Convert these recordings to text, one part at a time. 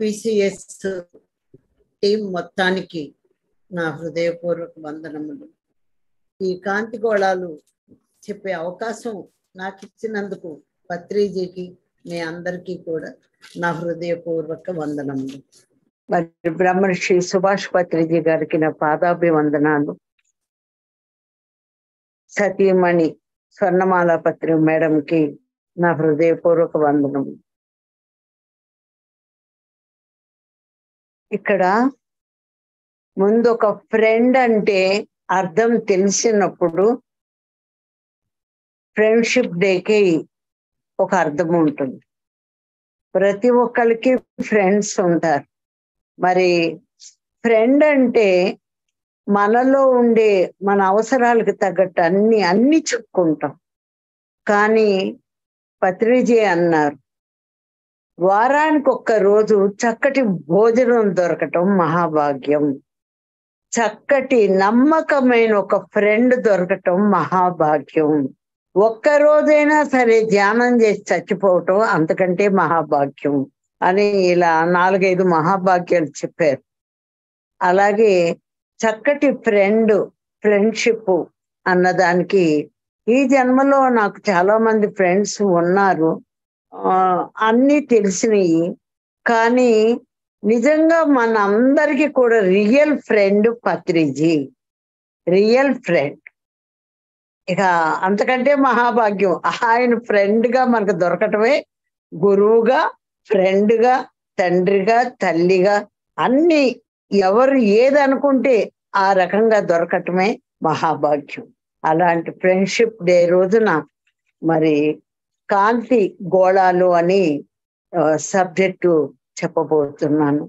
PCS team మొత్తానికి నా హృదయపూర్వక వందనములు ఈ కాంతి గోళాలు చెప్పే అవకాశం నాకు ఇచ్చినందుకు పత్రిజీకి మీ అందరికీ కూడా నా హృదయపూర్వక వందనములు మరి బ్రహ్మర్షి సుభాష్ పత్రిజీ గారికి నా పాదాభివందనాలు సతీమణి స్వర్ణమాల పత్రి మేడంకి నా హృదయపూర్వక వందనం ఇక్కడ ముందు ఒక ఫ్రెండ్ అంటే అర్థం తెలిసినప్పుడు ఫ్రెండ్షిప్ డేకి ఒక అర్థం ఉంటుంది ప్రతి ఒక్కరికి ఫ్రెండ్స్ ఉంటారు మరి ఫ్రెండ్ అంటే మనలో ఉండే మన అవసరాలకు తగ్గట్టు అన్ని అన్ని చెప్పుకుంటాం కానీ పత్రిజీ అన్నారు వారానికి ఒక్క రోజు చక్కటి భోజనం దొరకటం మహాభాగ్యం చక్కటి నమ్మకమైన ఒక ఫ్రెండ్ దొరకటం మహాభాగ్యం ఒక్క రోజైనా సరే ధ్యానం చేసి చచ్చిపోవటం అంతకంటే మహాభాగ్యం అని ఇలా నాలుగైదు మహాభాగ్యాలు చెప్పారు అలాగే చక్కటి ఫ్రెండ్ ఫ్రెండ్షిప్ అన్నదానికి ఈ జన్మలో నాకు చాలా మంది ఫ్రెండ్స్ ఉన్నారు అన్నీ తెలిసినవి కానీ నిజంగా మన అందరికీ కూడా real friend Patriji real friend ఇక అంతకంటే మహాభాగ్యం ఆయన ఫ్రెండ్గా మనకు దొరకటమే గురువుగా ఫ్రెండ్గా తండ్రిగా తల్లిగా అన్ని ఎవరు ఏదనుకుంటే ఆ రకంగా దొరకటమే మహాభాగ్యం అలాంటి ఫ్రెండ్షిప్ డే రోజున మరి కాంతి గోళాలు అని సబ్జెక్టు చెప్పబోతున్నాను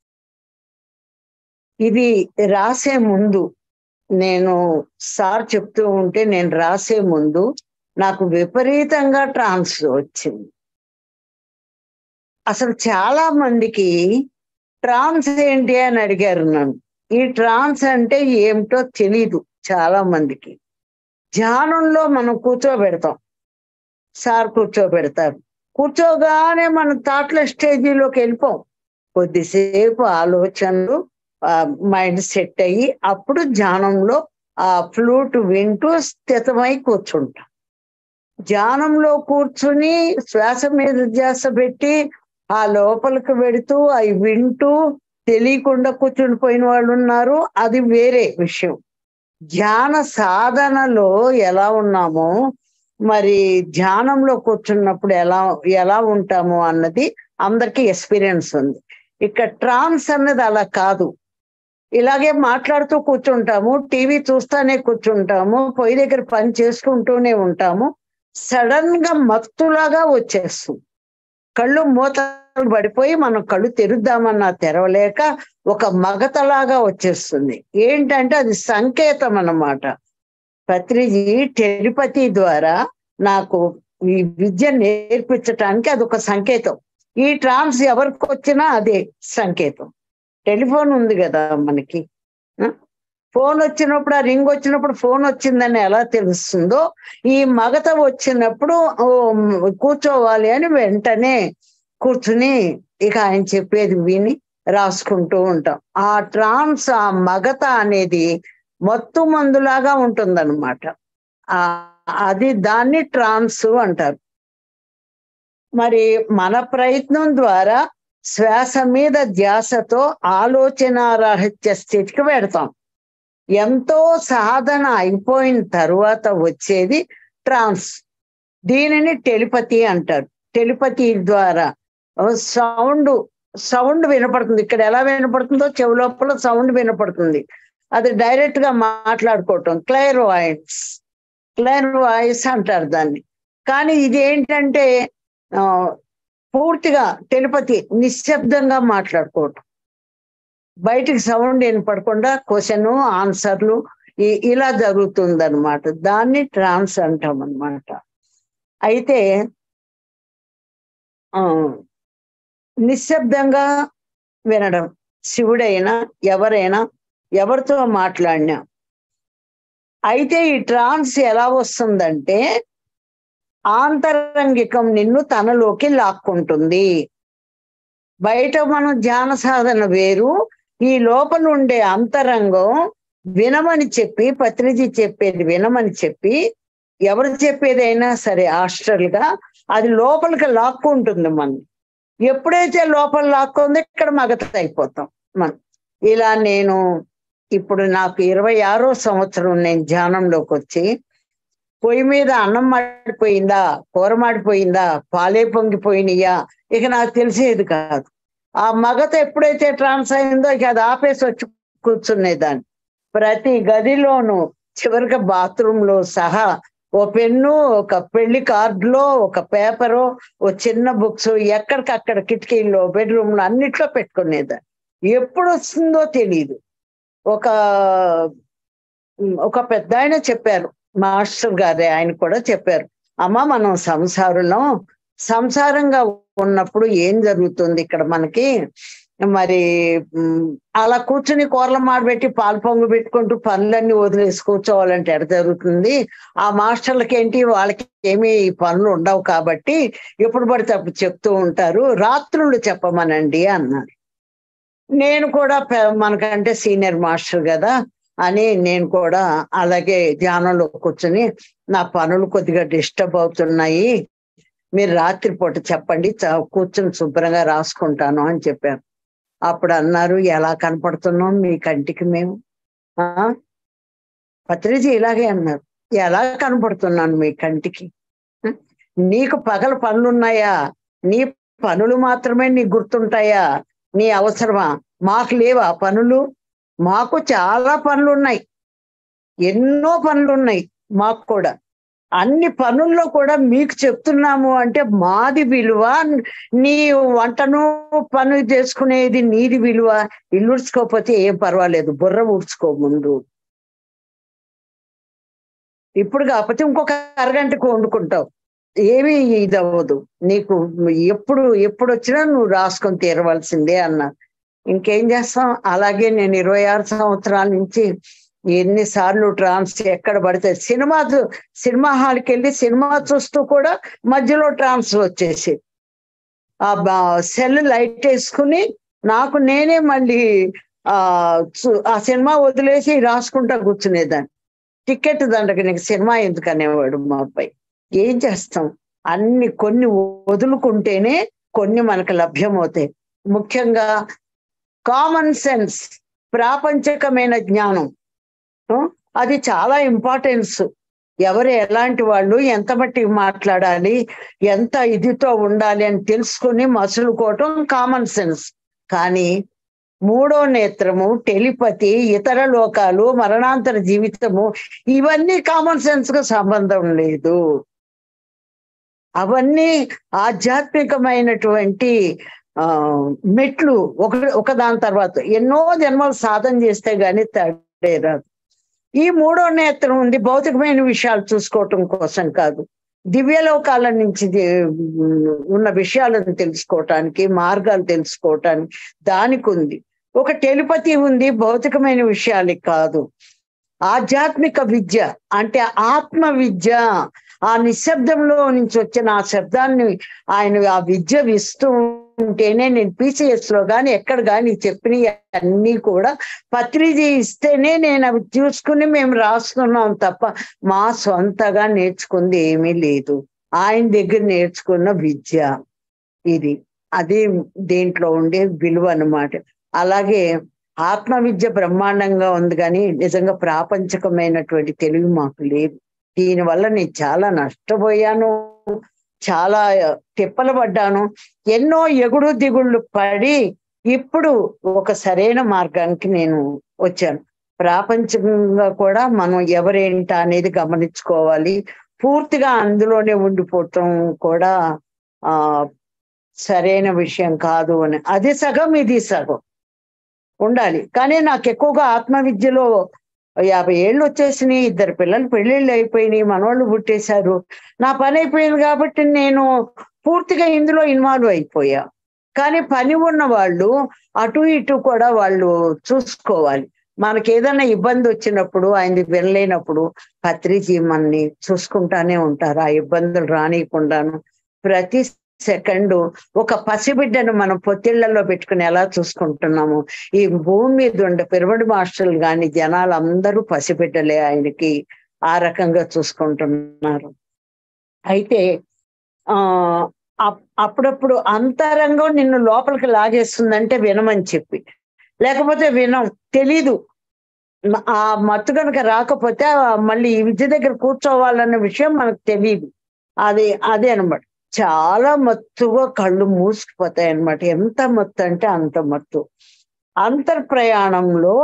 ఇది రాసే ముందు నేను సార్ చెప్తూ ఉంటే నేను రాసే ముందు నాకు విపరీతంగా ట్రాన్స్ వచ్చింది అసలు చాలా మందికి ట్రాన్స్ ఏంటి అని అడిగారు నన్ను ఈ ట్రాన్స్ అంటే ఏమిటో తెలీదు చాలా మందికి ధ్యానంలో మనం కూర్చోబెడతాం సార్ కూర్చోబెడతారు కూర్చోగానే మన థాట్ల స్టేజీలోకి వెళ్ళిపోం కొద్దిసేపు ఆలోచనలు మైండ్ సెట్ అయ్యి అప్పుడు ధ్యానంలో ఆ ఫ్లూట్ వింటూ స్థితమై కూర్చుంటాం ధ్యానంలో కూర్చుని శ్వాస మీద ధ్యాస పెట్టి ఆ లోపలికి పెడుతూ అవి వింటూ తెలియకుండా కూర్చుని పోయిన వాళ్ళు ఉన్నారు అది వేరే విషయం ధ్యాన సాధనలో ఎలా ఉన్నామో మరి ధ్యానంలో కూర్చున్నప్పుడు ఎలా ఎలా ఉంటాము అన్నది అందరికీ ఎక్స్పీరియన్స్ ఉంది ఇక్కడ ట్రాన్స్ అన్నది అలా కాదు ఇలాగే మాట్లాడుతూ కూర్చుంటాము టీవీ చూస్తానే కూర్చుంటాము పొయ్యి దగ్గర పని చేసుకుంటూనే ఉంటాము సడన్ గా మత్తులాగా వచ్చేస్తుంది కళ్ళు మూతలు పడిపోయి మనం కళ్ళు తెరుద్దామన్నా తెరవలేక ఒక మగతలాగా వచ్చేస్తుంది ఏంటంటే అది సంకేతం అన్నమాట పత్రిజీ టెలిపతి ద్వారా నాకు ఈ విద్య నేర్పించటానికి అది ఒక సంకేతం ఈ ట్రాన్స్ ఎవరికి వచ్చినా అదే సంకేతం టెలిఫోన్ ఉంది కదా మనకి ఫోన్ వచ్చినప్పుడు ఆ రింగ్ వచ్చినప్పుడు ఫోన్ వచ్చిందని ఎలా తెలుస్తుందో ఈ మగత వచ్చినప్పుడు కూర్చోవాలి అని వెంటనే కూర్చుని ఇక ఆయన చెప్పేది విని రాసుకుంటూ ఉంటాం ఆ ట్రాన్స్ ఆ మగత అనేది మత్తు మందులాగా ఉంటుందన్నమాట ఆ అది దాన్ని ట్రాన్స్ అంటారు మరి మన ప్రయత్నం ద్వారా శ్వాస మీద ధ్యాసతో ఆలోచన రహస్య స్థితికి పెడతాం ఎంతో సాధన అయిపోయిన తరువాత వచ్చేది ట్రాన్స్ దీనిని టెలిపతి అంటారు టెలిపతి ద్వారా సౌండ్ సౌండ్ వినపడుతుంది ఇక్కడ ఎలా వినపడుతుందో చెవి లోపల సౌండ్ వినపడుతుంది అది డైరెక్ట్ గా మాట్లాడుకోవటం క్లైర్ వాయిస్ క్లైర్ వాయిస్ అంటారు దాన్ని కానీ ఇది ఏంటంటే పూర్తిగా టెలిపతి నిశ్శబ్దంగా మాట్లాడుకోవటం బయటికి సౌండ్ వినపడకుండా క్వశ్చన్ ఆన్సర్లు ఇలా జరుగుతుంది అనమాట దాన్ని ట్రాన్స్ అంటాం అనమాట అయితే నిశ్శబ్దంగా వినడం శివుడైనా ఎవరైనా ఎవరితో మాట్లాడినా అయితే ఈ ట్రాన్స్ ఎలా వస్తుందంటే ఆంతరంగికం నిన్ను తనలోకి లాక్కుంటుంది బయట మనం ధ్యాన సాధన వేరు ఈ లోపల ఉండే అంతరంగం వినమని చెప్పి పత్రిజీ చెప్పేది వినమని చెప్పి ఎవరు చెప్పేదైనా సరే హాస్టల్ గా అది లోపలికి లాక్కుంటుంది మనం ఎప్పుడైతే లోపల లాక్కుందో ఇక్కడ మగత అయిపోతాం మనం ఇలా నేను ఇప్పుడు నాకు ఇరవై ఆరో సంవత్సరం నేను ధ్యానంలోకి వచ్చి పొయ్యి మీద అన్నం మాడిపోయిందా కూర మాడిపోయిందా పాలే పొంగిపోయినాయా ఇక నాకు తెలిసేది కాదు ఆ మగత ఎప్పుడైతే ట్రాన్స్ అయిందో ఇక అది ఆపేసి వచ్చి కూర్చునేదాన్ని ప్రతి గదిలోనూ చివరిగా బాత్రూమ్ లో సహా ఓ పెన్ను ఒక పెళ్లి కార్డులో ఒక పేపరు ఓ చిన్న బుక్స్ ఎక్కడికక్కడ కిటికీల్లో బెడ్రూమ్ లో అన్నిట్లో పెట్టుకునేదాన్ని ఎప్పుడు వస్తుందో తెలియదు ఒక ఒక పెద్ద ఆయన చెప్పారు మాస్టర్ గారే ఆయన కూడా చెప్పారు అమ్మ మనం సంసారంలో సంసారంగా ఉన్నప్పుడు ఏం జరుగుతుంది ఇక్కడ మనకి మరి ఉమ్, అలా కూర్చుని కూరల మాడబెట్టి పాలు పొంగు పెట్టుకుంటూ పనులన్నీ వదిలేసి కూర్చోవాలంటే ఎడ జరుగుతుంది ఆ మాస్టర్లకి ఏంటి వాళ్ళకి ఏమీ పనులు ఉండవు కాబట్టి ఎప్పుడు పడితే అప్పుడు చెప్తూ ఉంటారు రాత్రులు చెప్పమనండి అన్నారు నేను కూడా పె- మనకంటే సీనియర్ మాస్టర్ కదా అని నేను కూడా అలాగే ధ్యానంలో కూర్చుని నా పనులు కొద్దిగా డిస్టర్బ్ అవుతున్నాయి మీరు రాత్రిపూట చెప్పండి చ- కూర్చుని శుభ్రంగా రాసుకుంటాను అని చెప్పాను అప్పుడు అన్నారు ఎలా కనపడుతున్నాం మీ కంటికి మేము ఆ పత్రిజీ ఇలాగే అన్నారు ఎలా కనపడుతున్నాను మీ కంటికి ఆ? నీకు పగల పనులున్నాయా నీ పనులు మాత్రమే నీకు గుర్తుంటాయా నీ అవసరమా మాకు లేవా పనులు మాకు చాలా పనులు ఉన్నాయి ఎన్నో పనులు ఉన్నాయి మాకు కూడా అన్ని పనుల్లో కూడా మీకు చెప్తున్నాము అంటే మాది విలువ నీ వంటను పని చేసుకునేది నీది విలువ ఇల్లు ఉడ్చుకోకపోతే ఏం పర్వాలేదు బుర్ర ఊడ్చుకో ముందు ఇప్పుడు కాకపోతే ఇంకొక అరగంటకు వండుకుంటావు ఏమీ ఇది అవ్వదు నీకు ఎప్పుడు ఎప్పుడు వచ్చినా నువ్వు రాసుకొని తీరవలసిందే అన్నా ఇంకేం చేస్తాం అలాగే నేను ఇరవై ఆరు సంవత్సరాల నుంచి ఎన్నిసార్లు ట్రాన్స్ ఎక్కడ పడితే సినిమా చూ- సినిమా హాల్కి వెళ్ళి సినిమా చూస్తూ కూడా మధ్యలో ట్రాన్స్ వచ్చేసి ఆ సెల్ లైట్ వేసుకుని నాకు నేనే మళ్ళీ ఆ చూ- ఆ సినిమా వదిలేసి రాసుకుంటా కూర్చునేదాన్ని టికెట్ దండకి నీకు సినిమా ఎందుకు అనేవాడు మా అబ్బాయి ఏం చేస్తాం అన్ని కొన్ని వదులుకుంటేనే కొన్ని మనకు లభ్యమవుతాయి ముఖ్యంగా కామన్ సెన్స్ ప్రాపంచకమైన జ్ఞానం ఆ, అది చాలా ఇంపార్టెన్స్ ఎవరు ఎలాంటి వాళ్ళు ఎంత మట్టికి మాట్లాడాలి ఎంత ఇదితో ఉండాలి అని తెలుసుకుని మసులుకోవటం కామన్ సెన్స్ కానీ మూడో నేత్రము టెలిపతి ఇతర లోకాలు మరణాంతర జీవితము ఇవన్నీ కామన్ సెన్స్ కు సంబంధం లేదు అవన్నీ ఆధ్యాత్మికమైనటువంటి ఆ మెట్లు ఒక ఒక దాని తర్వాత ఎన్నో జన్మలు సాధన చేస్తే గాని తడే రాదు ఈ మూడో నేత్రం ఉంది భౌతికమైన విషయాలు చూసుకోవటం కోసం కాదు దివ్యలోకాల నుంచి ది- ఉన్న విషయాలను తెలుసుకోవటానికి మార్గాలు తెలుసుకోవటానికి దానికి ఉంది ఒక టెలిపతి ఉంది భౌతికమైన విషయాలకి కాదు ఆధ్యాత్మిక విద్య అంటే ఆత్మ విద్య ఆ నిశ్శబ్దంలో నుంచి వచ్చిన ఆ శబ్దాన్ని ఆయన ఆ విద్య ఇస్తూ ఉంటేనే నేను పీసీఎస్ లో కానీ ఎక్కడ కానీ చెప్పిన అన్ని కూడా పత్రిజీ ఇస్తేనే నేను అవి చూసుకుని మేము రాస్తున్నాం తప్ప మా సొంతగా నేర్చుకుంది ఏమీ లేదు ఆయన దగ్గర నేర్చుకున్న విద్య ఇది అది దేంట్లో ఉండే విలువ అన్నమాట అలాగే ఆత్మ విద్య బ్రహ్మాండంగా ఉంది కానీ నిజంగా ప్రాపంచకమైనటువంటి తెలివి మాకు లేదు దీనివల్ల నేను చాలా నష్టపోయాను చాలా తిప్పలు పడ్డాను ఎన్నో ఎగుడు దిగుళ్ళు పడి ఇప్పుడు ఒక సరైన మార్గానికి నేను వచ్చాను ప్రాపంచకంగా కూడా మనం ఎవరేంట అనేది గమనించుకోవాలి పూర్తిగా అందులోనే ఉండిపోవటం కూడా ఆ సరైన విషయం కాదు అని అది సగం ఇది సగం ఉండాలి కానీ నాకు ఎక్కువగా ఆత్మ విద్యలో యాభై ఏళ్ళు వచ్చేసినాయి ఇద్దరు పిల్లలు పెళ్ళిళ్ళు అయిపోయినాయి మనవాళ్ళు పుట్టేశారు నా పని అయిపోయింది కాబట్టి నేను పూర్తిగా ఇందులో ఇన్వాల్వ్ అయిపోయా కానీ పని ఉన్న వాళ్ళు అటు ఇటు కూడా వాళ్ళు చూసుకోవాలి మనకి ఏదైనా ఇబ్బంది వచ్చినప్పుడు ఆయన వినలేనప్పుడు పత్రిజీ మనని చూసుకుంటానే ఉంటారు ఆ ఇబ్బందులు రానియకుండాను ప్రతి సెకండ్ ఒక పసిబిడ్డను మనం పొత్తిళ్లలో పెట్టుకుని ఎలా చూసుకుంటున్నాము ఈ భూమి మీద ఉండే పిరమిడ్ మాస్టర్లు కానీ జనాలు అందరూ పసిబిడ్డలే ఆయనకి ఆ రకంగా చూసుకుంటున్నారు అయితే ఆ అప్- అప్పుడప్పుడు అంతరంగం నిన్ను లోపలికి లాగేస్తుందంటే వినమని చెప్పి లేకపోతే వినం తెలీదు మ- ఆ మత్తు కనుక రాకపోతే ఆ మళ్ళీ ఈ విద్య దగ్గర కూర్చోవాలన్న విషయం మనకు తెలియదు అది అదే అనమాట చాలా మత్తుగా కళ్ళు మూసుకుపోతాయి అన్నమాట ఎంత మత్తు అంటే అంత మత్తు అంతర్ప్రయాణంలో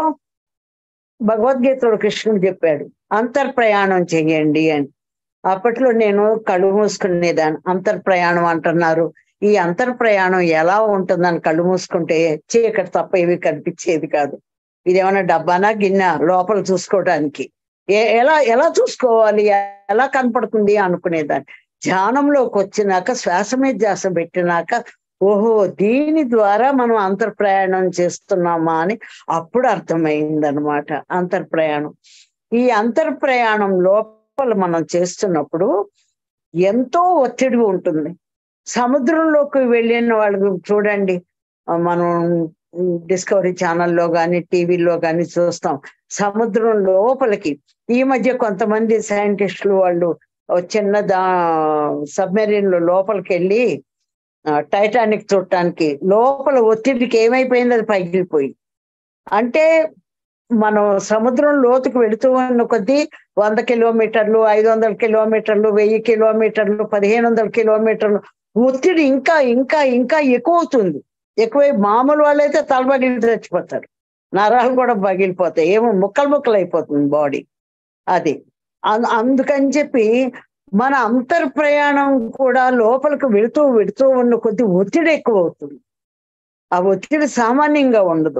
భగవద్గీతలో కృష్ణుడు చెప్పాడు అంతర్ప్రయాణం చెయ్యండి అని అప్పట్లో నేను కళ్ళు మూసుకునేదాన్ని అంతర్ప్రయాణం అంటున్నారు ఈ అంతర్ప్రయాణం ఎలా ఉంటుందని కళ్ళు మూసుకుంటే చీకటి తప్ప ఏవి కనిపించేది కాదు ఇదేమన్నా డబ్బానా గిన్నె లోపల చూసుకోవడానికి ఏ- ఎలా ఎలా చూసుకోవాలి ఎలా కనపడుతుంది అనుకునేదాన్ని ధ్యానంలోకి వచ్చినాక శ్వాస మీద ధ్యాస పెట్టినాక ఓహో దీని ద్వారా మనం అంతర్ప్రయాణం చేస్తున్నామా అని అప్పుడు అర్థమైందనమాట అంతర్ప్రయాణం ఈ అంతర్ప్రయాణం లోపల మనం చేస్తున్నప్పుడు ఎంతో ఒత్తిడి ఉంటుంది సముద్రంలోకి వెళ్ళిన వాళ్ళు చూడండి ఆ, మనం డిస్కవరీ ఛానల్లో కానీ టీవీలో కానీ చూస్తాం సముద్రం లోపలికి ఈ మధ్య కొంతమంది సైంటిస్టులు వాళ్ళు ఓ చిన్న దా సబ్మెరీన్ లో లోపలికి వెళ్ళి ఆ, టైటానిక్ చూడటానికి లోపల ఒత్తిడికి ఏమైపోయింది అది పగిలిపోయి అంటే మనం సముద్రం లోతుకు వెళుతూ ఉన్న కొద్దీ వంద కిలోమీటర్లు ఐదు వందల కిలోమీటర్లు వెయ్యి కిలోమీటర్లు పదిహేను వందల కిలోమీటర్లు ఒత్తిడి ఇంకా ఇంకా ఇంకా ఎక్కువ అవుతుంది ఎక్కువై మామూలు వాళ్ళైతే తల పగిలి చచ్చిపోతారు నరాలు కూడా పగిలిపోతాయి ఏమో ముక్కలు ముక్కలు అయిపోతుంది బాడీ అది అం- అందుకని చెప్పి మన అంతర్ప్రయాణం కూడా లోపలికి వెళుతూ వెళుతూ ఉన్న కొద్ది ఒత్తిడి ఎక్కువ అవుతుంది ఆ ఒత్తిడి సామాన్యంగా ఉండదు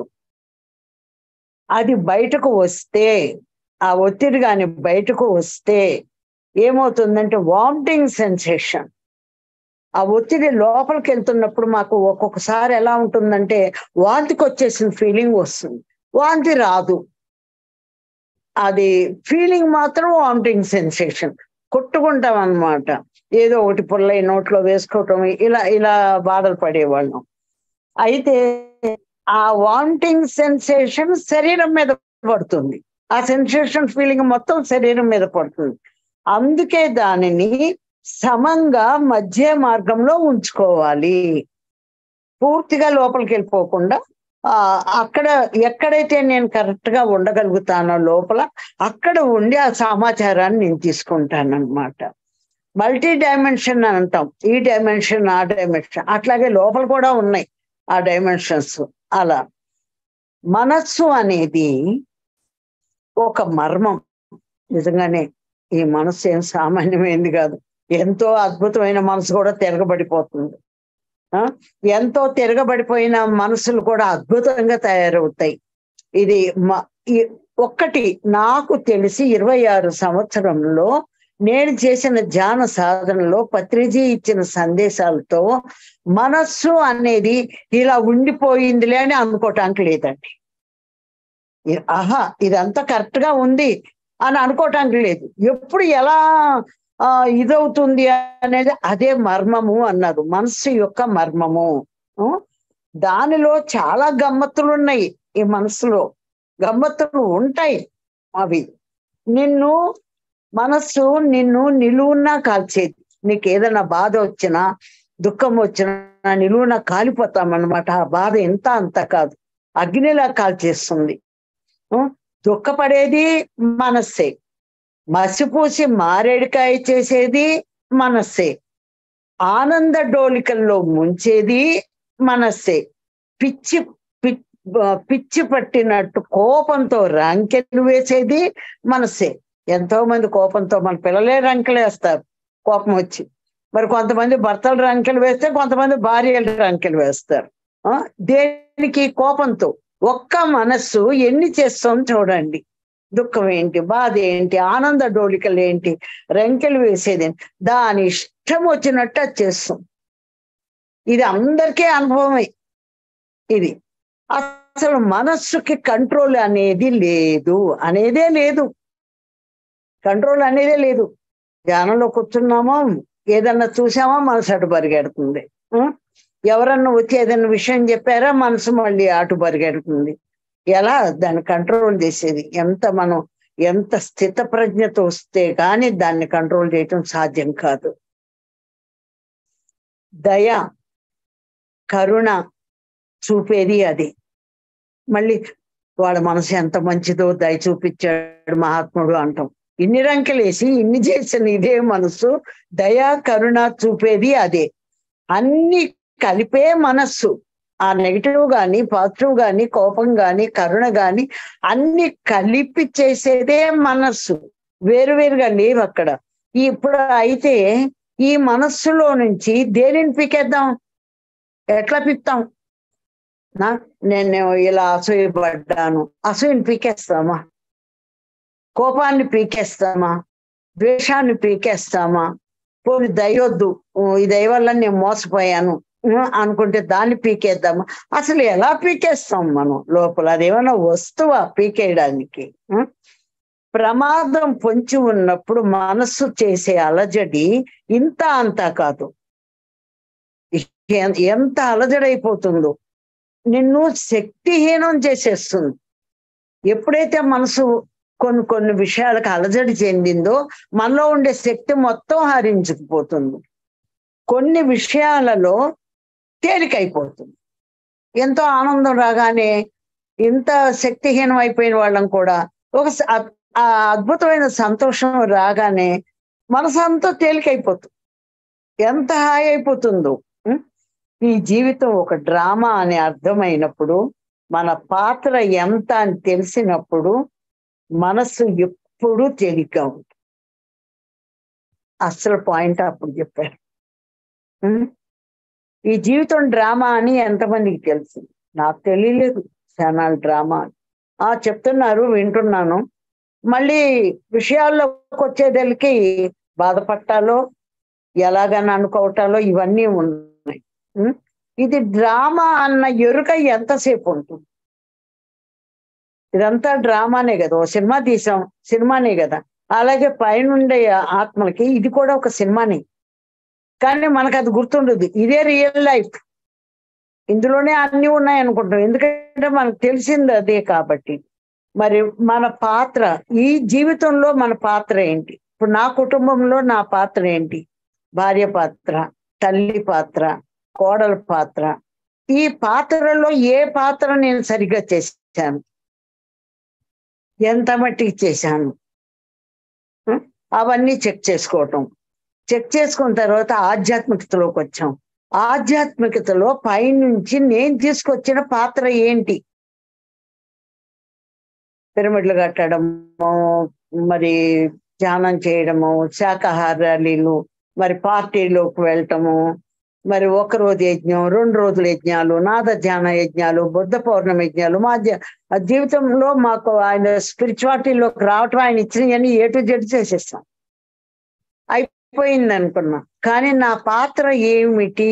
అది బయటకు వస్తే ఆ ఒత్తిడి కానీ బయటకు వస్తే ఏమవుతుందంటే వామిటింగ్ సెన్సేషన్ ఆ ఒత్తిడి లోపలికి వెళ్తున్నప్పుడు మాకు ఒక్కొక్కసారి ఎలా ఉంటుందంటే వాంతికి వచ్చేసిన ఫీలింగ్ వస్తుంది వాంతి రాదు అది ఫీలింగ్ మాత్రం వామిటింగ్ సెన్సేషన్ కొట్టుకుంటాం అన్నమాట ఏదో ఒకటి పుల్లై నోట్లో వేసుకోవటం ఇలా ఇలా బాధలు పడేవాళ్ళం అయితే ఆ వామిటింగ్ సెన్సేషన్ శరీరం మీద పడుతుంది ఆ సెన్సేషన్ ఫీలింగ్ మొత్తం శరీరం మీద పడుతుంది అందుకే దానిని సమంగా మధ్య మార్గంలో ఉంచుకోవాలి పూర్తిగా లోపలికి వెళ్ళిపోకుండా ఆ అక్కడ ఎక్కడైతే నేను కరెక్ట్ గా ఉండగలుగుతానో లోపల అక్కడ ఉండి ఆ సమాచారాన్ని నేను తీసుకుంటాను అనమాట మల్టీ డైమెన్షన్ అని అంటాం ఈ డైమెన్షన్ ఆ డైమెన్షన్ అట్లాగే లోపల కూడా ఉన్నాయి ఆ డైమెన్షన్స్ అలా మనస్సు అనేది ఒక మర్మం నిజంగానే ఈ మనస్సు ఏం సామాన్యమైంది కాదు ఎంతో అద్భుతమైన మనసు కూడా తిరగబడిపోతుంది ఆ? ఎంతో తిరగబడిపోయిన మనసులు కూడా అద్భుతంగా తయారవుతాయి ఇది మ- ఈ- ఒక్కటి నాకు తెలిసి ఇరవై ఆరు సంవత్సరంలో నేను చేసిన ధ్యాన సాధనలో పత్రిజీ ఇచ్చిన సందేశాలతో మనస్సు అనేది ఇలా ఉండిపోయిందిలే అని అనుకోవటానికి లేదండి ఇ- ఆహా ఇదంతా కరెక్ట్ గా ఉంది అని అనుకోవటానికి లేదు ఎప్పుడు ఎలా ఆ ఇదవుతుంది అనేది అదే మర్మము అన్నారు మనస్సు యొక్క మర్మము ఆ? దానిలో చాలా గమ్మత్తులు ఉన్నాయి ఈ మనసులో గమ్మత్తులు ఉంటాయి అవి నిన్ను మనస్సు నిన్ను నిలువునా కాల్చేది నీకు ఏదైనా బాధ వచ్చినా దుఃఖం వచ్చినా నిలువున కాలిపోతామన్నమాట ఆ బాధ ఎంత అంత కాదు అగ్నిలా కాల్చేస్తుంది ఆ? దుఃఖపడేది మనస్సే మసిపూసి మారేడికాయ చేసేది మనస్సే ఆనంద డోలికల్లో ముంచేది మనస్సే పిచ్చి పి- ఆ, పిచ్చి పట్టినట్టు కోపంతో రంకెలు వేసేది మనస్సే ఎంతో మంది కోపంతో మన పిల్లలే రంకెలు వేస్తారు కోపం వచ్చి మరి కొంతమంది భర్తలు రంకెలు వేస్తే కొంతమంది భార్యలు రంకెలు వేస్తారు ఆ, దేనికి కోపంతో ఒక్క మనస్సు ఎన్ని చేస్తాం చూడండి దుఃఖం ఏంటి బాధ ఏంటి ఆనంద డోలికలు ఏంటి రంకెలు వేసేది ఏంటి? దాని ఇష్టం వచ్చినట్టు అది చేస్తాం ఇది అందరికీ అనుభవమే ఇది అసలు మనస్సుకి కంట్రోల్ అనేది లేదు అనేదే లేదు కంట్రోల్ అనేదే లేదు ధ్యానంలో కూర్చున్నామో ఏదన్నా చూసామా మనసు అటు పరిగెడుతుంది ఉం? ఎవరన్నా వచ్చి ఏదైనా విషయం చెప్పారా మనసు మళ్ళీ అటు పరిగెడుతుంది ఎలా దాన్ని కంట్రోల్ చేసేది ఎంత మనం ఎంత స్థిత ప్రజ్ఞత వస్తే కానీ దాన్ని కంట్రోల్ చేయటం సాధ్యం కాదు దయ కరుణ చూపేది అది మళ్ళీ వాడి మనసు ఎంత మంచిదో దయ చూపించాడు మహాత్ముడు అంటాం ఇన్ని రంకెలేసి ఇన్ని చేసిన ఇదే మనసు దయా కరుణ చూపేది అదే అన్ని కలిపే మనస్సు ఆ నెగిటివ్ గాని పాజిటివ్ గాని కోపం గాని కరుణ గాని అన్ని కలిపి చేసేదే మనస్సు వేరువేరుగా లేవు అక్కడ ఇప్పుడు అయితే ఈ మనస్సులో నుంచి దేనిని పీకేద్దాం ఎట్లా పిక్తాం నా నేను ఇలా అసూయపడ్డాను అసూయని పీకేస్తామా కోపాన్ని పీకేస్తామా ద్వేషాన్ని పీకేస్తామా పోనీ దయొద్దు ఈ దయ వల్ల నేను మోసపోయాను ఉం, అనుకుంటే దాన్ని పీకేద్దామా అసలు ఎలా పీకేస్తాం మనం లోపల అదేమైనా వస్తువా పీకేయడానికి ఉం? ప్రమాదం పొంచి ఉన్నప్పుడు మనస్సు చేసే అలజడి ఇంత అంతా కాదు ఎ- ఎంత అలజడైపోతుందో నిన్ను శక్తిహీనం చేసేస్తుంది ఎప్పుడైతే మనసు కొన్ని కొన్ని విషయాలకు అలజడి చెందిందో మనలో ఉండే శక్తి మొత్తం హరించుకుపోతుంది కొన్ని విషయాలలో తేలికైపోతుంది ఎంతో ఆనందం రాగానే ఇంత శక్తిహీనం అయిపోయిన వాళ్ళం కూడా ఒక స- అ- ఆ అద్భుతమైన సంతోషం రాగానే మనసు అంతా తేలికైపోతుంది ఎంత హాయి అయిపోతుందో ఉం? ఈ జీవితం ఒక డ్రామా అని అర్థమైనప్పుడు మన పాత్ర ఎంత అని తెలిసినప్పుడు మనస్సు ఎప్పుడూ తేలిగ్గా ఉంటుంది అసలు పాయింట్ అప్పుడు చెప్పారు ఉం? ఈ జీవితం డ్రామా అని ఎంతమందికి తెలుసు నాకు తెలియలేదు క్షణాలు డ్రామా అని ఆ చెప్తున్నారు వింటున్నాను మళ్ళీ విషయాల్లోకి వచ్చేదలికి బాధపట్టాలో ఎలాగని అనుకోవటాలో ఇవన్నీ ఉన్నాయి ఉం? ఇది డ్రామా అన్న ఎరుక ఎంతసేపు ఉంటుంది ఇదంతా డ్రామానే కదా ఓ సినిమా తీసాం సినిమానే కదా అలాగే పైనుండే ఆత్మలకి ఇది కూడా ఒక సినిమానే కానీ మనకు అది గుర్తుండదు ఇదే రియల్ లైఫ్ ఇందులోనే అన్ని ఉన్నాయి అనుకుంటాం ఎందుకంటే మనకు తెలిసింది అదే కాబట్టి మరి మన పాత్ర ఈ జీవితంలో మన పాత్ర ఏంటి ఇప్పుడు నా కుటుంబంలో నా పాత్ర ఏంటి భార్య పాత్ర తల్లి పాత్ర కోడల పాత్ర ఈ పాత్రలో ఏ పాత్ర నేను సరిగ్గా చేశాను ఎంత మట్టికి చేశాను ఉం? అవన్నీ చెక్ చేసుకోవటం చెక్ చేసుకున్న తర్వాత ఆధ్యాత్మికతలోకి వచ్చాం ఆధ్యాత్మికతలో పైనుంచి నేను తీసుకొచ్చిన పాత్ర ఏంటి పిరమిడ్లు కట్టడము మరి ధ్యానం చేయడము శాకాహారాలు మరి పార్టీలోకి వెళ్ళటము మరి ఒక రోజు యజ్ఞం రెండు రోజుల యజ్ఞాలు నాద ధ్యాన యజ్ఞాలు బుద్ధ పౌర్ణమి యజ్ఞాలు మా జ- ఆ జీవితంలో మాకు ఆయన స్పిరిచువాలిటీలోకి రావటం ఆయన ఇచ్చినవన్నీ ఏ టు జడ్ చేసేస్తాం అయిపోయింది అనుకున్నా కానీ నా పాత్ర ఏమిటి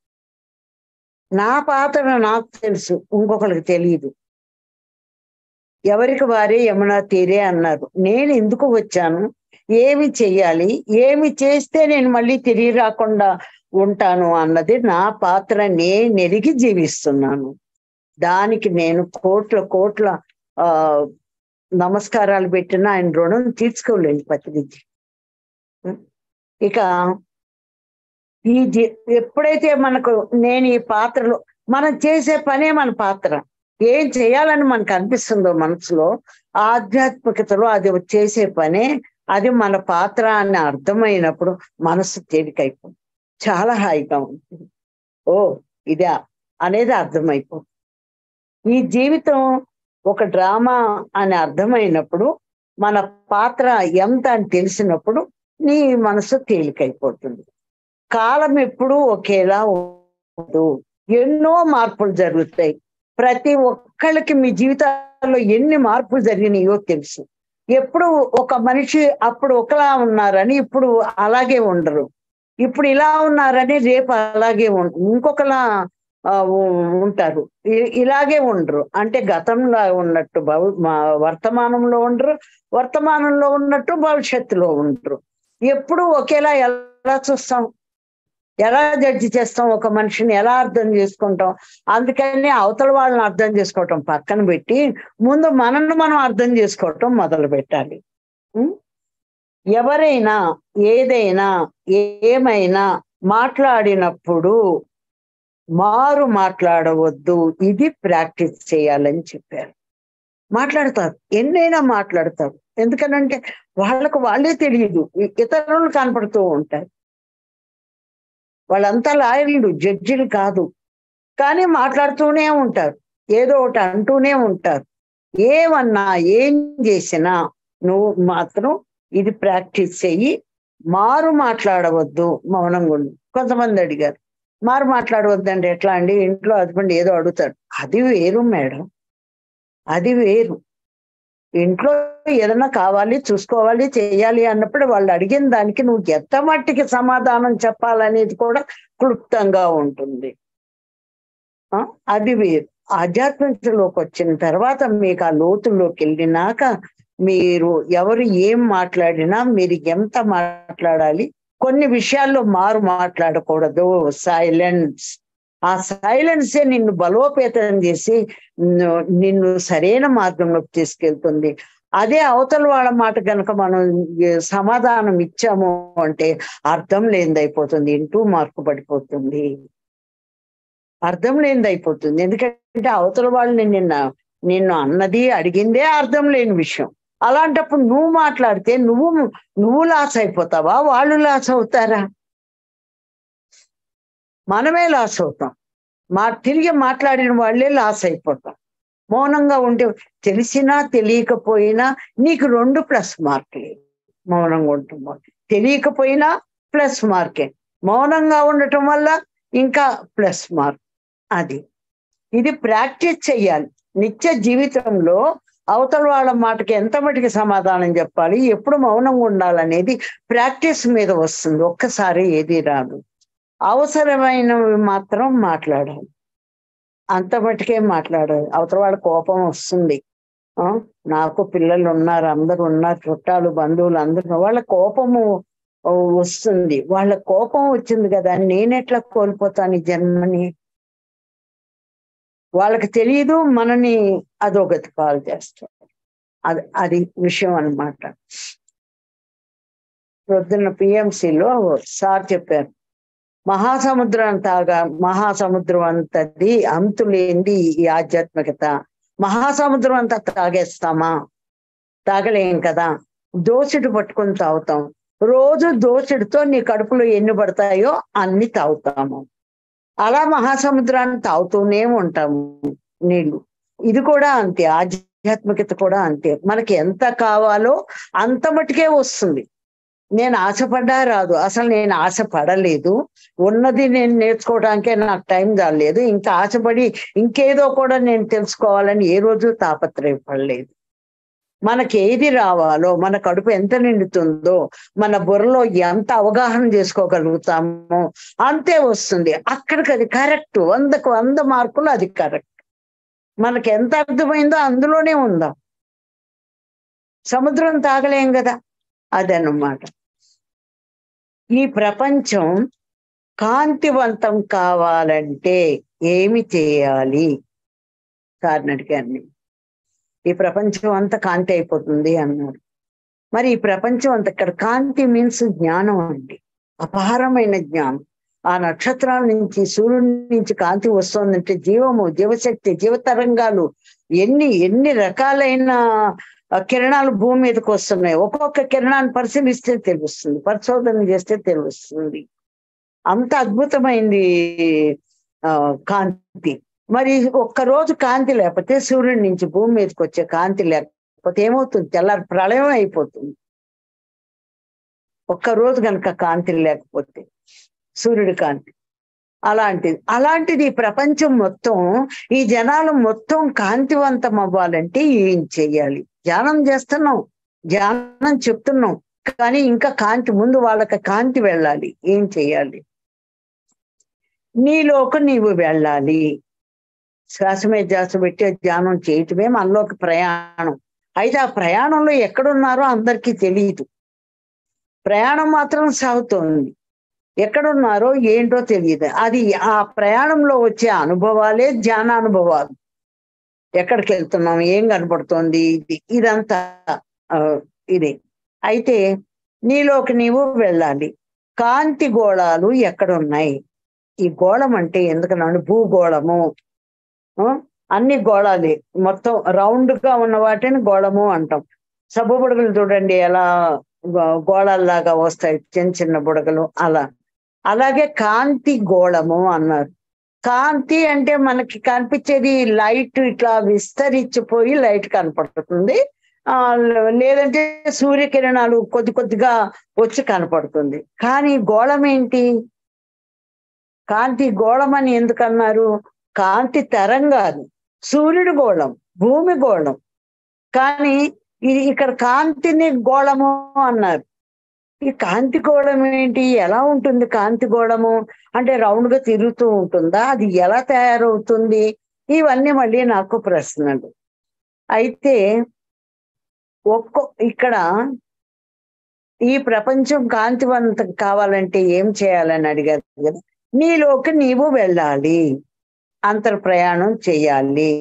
నా పాత్ర నాకు తెలుసు ఇంకొకరికి తెలియదు ఎవరికి వారే యమునా తీరే అన్నారు నేను ఎందుకు వచ్చాను ఏమి చెయ్యాలి ఏమి చేస్తే నేను మళ్ళీ తిరిగి రాకుండా ఉంటాను అన్నది నా పాత్ర నేను ఎరిగి జీవిస్తున్నాను దానికి నేను కోట్ల కోట్ల ఆ నమస్కారాలు పెట్టిన ఆయన రుణం తీర్చుకోలేను ప్రతినిధి ఇక ఈ జీ- ఎప్పుడైతే మనకు నేను ఈ పాత్రలో మనం చేసే పనే మన పాత్ర ఏం చేయాలని మనకు అనిపిస్తుందో మనసులో ఆధ్యాత్మికతలో అది చేసే పనే అది మన పాత్ర అని అర్థమైనప్పుడు మనసు తేలికైపోతుంది చాలా హాయిగా ఉంటుంది ఓ ఇదా అనేది అర్థమైపోతుంది ఈ జీవితం ఒక డ్రామా అని అర్థమైనప్పుడు మన పాత్ర ఎంత అని తెలిసినప్పుడు నీ మనసు తేలికైపోతుంది కాలం ఎప్పుడూ ఒకేలా ఉండదు ఎన్నో మార్పులు జరుగుతాయి ప్రతి ఒక్కళ్ళకి మీ జీవితాల్లో ఎన్ని మార్పులు జరిగినాయో తెలుసు ఎప్పుడు ఒక మనిషి అప్పుడు ఒకలా ఉన్నారని ఇప్పుడు అలాగే ఉండరు ఇప్పుడు ఇలా ఉన్నారని రేపు అలాగే ఉం- ఇంకొకలా ఆ, ఉ- ఉంటారు ఇ- ఇలాగే ఉండరు అంటే గతంలో ఉన్నట్టు భవి మా వర్తమానంలో ఉండరు వర్తమానంలో ఉన్నట్టు భవిష్యత్తులో ఉండరు ఎప్పుడు ఒకేలా ఎలా ఎలా చూస్తాం ఎలా జడ్జి చేస్తాం ఒక మనిషిని ఎలా అర్థం చేసుకుంటాం అందుకని అవతల వాళ్ళని అర్థం చేసుకోవటం పక్కన పెట్టి ముందు మనల్ని మనం అర్థం చేసుకోవటం మొదలు పెట్టాలి ఉం? ఎవరైనా ఏదైనా ఏమైనా మాట్లాడినప్పుడు మారు మాట్లాడవద్దు ఇది ప్రాక్టీస్ చేయాలని చెప్పారు మాట్లాడతారు ఎన్నైనా మాట్లాడతారు ఎందుకనంటే వాళ్ళకు వాళ్ళే తెలియదు ఇ- ఇతరులు కనపడుతూ ఉంటారు వాళ్ళంతా లాయర్లు జడ్జిలు కాదు కానీ మాట్లాడుతూనే ఉంటారు ఏదో ఒకటి అంటూనే ఉంటారు ఏమన్నా ఏం చేసినా నువ్వు మాత్రం ఇది ప్రాక్టీస్ చెయ్యి మారు మాట్లాడవద్దు మౌనంగా ఉండు కొంతమంది అడిగారు మారు మాట్లాడవద్దు అంటే ఎట్లా అండి ఇంట్లో హస్బెండ్ ఏదో అడుగుతాడు అది వేరు మేడం అది వేరు ఇంట్లో ఏదైనా కావాలి చూసుకోవాలి చేయాలి అన్నప్పుడు వాళ్ళు అడిగిన దానికి నువ్వు ఎంత మట్టికి సమాధానం చెప్పాలనేది కూడా క్లుప్తంగా ఉంటుంది ఆ, అది వేరు ఆధ్యాత్మికతలోకి వచ్చిన తర్వాత మీకు ఆ లోతుల్లోకి వెళ్ళినాక మీరు ఎవరు ఏం మాట్లాడినా మీరు ఎంత మాట్లాడాలి కొన్ని విషయాల్లో మారు మాట్లాడకూడదు సైలెన్స్ ఆ సైలెన్సే నిన్ను బలోపేతం చేసి నిన్ను- నిన్ను సరైన మార్గంలోకి తీసుకెళ్తుంది అదే అవతల వాళ్ళ మాట కనుక మనం ఏ సమాధానం ఇచ్చాము అంటే అర్థం లేనిది అయిపోతుంది ఇంటూ మార్పు పడిపోతుంది అర్థం లేనిది అయిపోతుంది ఎందుకంటే అవతల వాళ్ళని నిన్న నిన్ను అన్నది అడిగిందే అర్థం లేని విషయం అలాంటప్పుడు నువ్వు మాట్లాడితే నువ్వు నువ్వు లాస్ అయిపోతావా వాళ్ళు లాస్ అవుతారా మనమే లాస్ అవుతాం మా తిరిగి మాట్లాడిన వాళ్ళే లాస్ అయిపోతాం మౌనంగా ఉంటే తెలిసినా తెలియకపోయినా నీకు రెండు ప్లస్ మార్కులే మౌనంగా ఉండటం తెలియకపోయినా ప్లస్ మార్కే మౌనంగా ఉండటం వల్ల ఇంకా ప్లస్ మార్క్ అది ఇది ప్రాక్టీస్ చెయ్యాలి నిత్య జీవితంలో అవతల వాళ్ళ మాటకి ఎంత మటుకి సమాధానం చెప్పాలి ఎప్పుడు మౌనంగా ఉండాలనేది ప్రాక్టీస్ మీద వస్తుంది ఒక్కసారి ఏది రాదు అవసరమైనవి మాత్రం మాట్లాడాలి అంత మటుకే మాట్లాడాలి అవతల వాళ్ళ కోపం వస్తుంది ఆ, నాకు పిల్లలు ఉన్నారు అందరు ఉన్నారు చుట్టాలు బంధువులు అందరు వాళ్ళ కోపము ఓ, వస్తుంది వాళ్ళ కోపం వచ్చింది కదా నేనెట్లా కోల్పోతాను ఈ జన్మని వాళ్ళకి తెలియదు మనని అధోగతి పాలు చేస్తారు అది అది విషయం అన్నమాట పొద్దున్న పిఎంసిలో సార్ చెప్పారు మహాసముద్రం అంతాగా మహాసముద్రం అంతది అంతు లేనిది ఈ ఆధ్యాత్మికత మహాసముద్రం అంతా తాగేస్తామా తాగలేం కదా దోసుడు పట్టుకొని తాగుతాం రోజు దోసుడితో నీ కడుపులో ఎన్ని పడతాయో అన్ని తాగుతాము అలా మహాసముద్రాన్ని తాగుతూనే ఉంటాము నీళ్లు ఇది కూడా అంతే ఆధ్యాత్మికత కూడా అంతే మనకి ఎంత కావాలో అంత మటుకే వస్తుంది నేను ఆశపడ్డా రాదు అసలు నేను ఆశపడలేదు ఉన్నది నేను నేర్చుకోవడానికే నాకు టైం చాలేదు ఇంకా ఆశపడి ఇంకేదో కూడా నేను తెలుసుకోవాలని ఏ రోజు తాపత్రయపడలేదు మనకి ఏది రావాలో మన కడుపు ఎంత నిండుతుందో మన బుర్రలో ఎంత అవగాహన చేసుకోగలుగుతామో అంతే వస్తుంది అక్కడికి అది కరెక్ట్ వందకు వంద మార్కులు అది కరెక్ట్ మనకి ఎంత అర్థమైందో అందులోనే ఉందాం సముద్రం తాగలేం కదా అదన్నమాట ఈ ప్రపంచం కాంతివంతం కావాలంటే ఏమి చేయాలి సార్ని అడిగాను నేను. ఈ ప్రపంచం అంతా కాంతి అయిపోతుంది అన్నారు మరి ఈ ప్రపంచం అంత ఇక్కడ కాంతి మీన్స్ జ్ఞానం అండి అపారమైన జ్ఞానం ఆ నక్షత్రాల నుంచి సూర్యుడి నుంచి కాంతి వస్తుందంటే జీవము జీవశక్తి జీవతరంగాలు ఎన్ని ఎన్ని రకాలైన ఆ, కిరణాలు భూమి మీదకి వస్తున్నాయి ఒక్కొక్క కిరణాన్ని పరిశీలిస్తే తెలుస్తుంది పరిశోధన చేస్తే తెలుస్తుంది అంత అద్భుతమైంది ఆ కాంతి మరి ఒక్క రోజు కాంతి లేకపోతే సూర్యుడి నుంచి భూమి మీదకి వచ్చే కాంతి లేకపోతే ఏమవుతుంది తెల్లారి ప్రళయం అయిపోతుంది ఒక్క రోజు కనుక కాంతి లేకపోతే సూర్యుడి కాంతి అలాంటిది అలాంటిది ఈ ప్రపంచం మొత్తం ఈ జనాలు మొత్తం కాంతివంతం అవ్వాలంటే ఏం చెయ్యాలి ధ్యానం చేస్తున్నాం ధ్యానం చెప్తున్నాం కానీ ఇంకా కాంతి ముందు వాళ్ళకి కాంతి వెళ్ళాలి ఏం చెయ్యాలి నీలోకి నీవు వెళ్ళాలి శ్వాస మీద ధ్యాస పెట్టి ధ్యానం చేయటమే మనలోకి ప్రయాణం అయితే ఆ ప్రయాణంలో ఎక్కడున్నారో అందరికీ తెలియదు ప్రయాణం మాత్రం సాగుతోంది ఎక్కడున్నారో ఏంటో తెలియదు అది ఆ ప్రయాణంలో వచ్చే అనుభవాలే ధ్యాన అనుభవాలు ఎక్కడికి వెళ్తున్నాం ఏం కనపడుతోంది ఇది ఇదంతా ఆ, ఇది అయితే నీలోకి నీవు వెళ్ళాలి కాంతి గోళాలు ఎక్కడున్నాయి ఈ గోళం అంటే ఎందుకన్నాడు భూగోళము ఆ, అన్ని గోళాలే మొత్తం రౌండ్ గా ఉన్న వాటిని గోళము అంటాం సబ్బు బుడగలు చూడండి ఎలా గో- గోళాల్లాగా వస్తాయి చిన్న చిన్న బుడగలు అలా అలాగే కాంతి గోళము అన్నారు కాంతి అంటే మనకి కనిపించేది లైట్ ఇట్లా విస్తరించిపోయి లైట్ కనపడుతుంది ఆ లేదంటే సూర్యకిరణాలు కొద్ది కొద్దిగా వచ్చి కనపడుతుంది కానీ గోళం ఏంటి కాంతి గోళం అని ఎందుకన్నారు కాంతి తరంగాలు సూర్యుడు గోళం భూమి గోళం కానీ ఇది ఇక్కడ కాంతిని గోళము అన్నారు ఈ కాంతి గోళం ఏంటి ఎలా ఉంటుంది కాంతి గోళము అంటే రౌండ్ గా తిరుగుతూ ఉంటుందా అది ఎలా తయారవుతుంది ఇవన్నీ మళ్ళీ నాకు ప్రశ్నలు అయితే ఒక్కో ఇక్కడ ఈ ప్రపంచం కాంతివంతం కావాలంటే ఏం చేయాలని అడిగారు కదా నీలోకి నీవు వెళ్ళాలి అంతర్ ప్రయాణం చేయాలి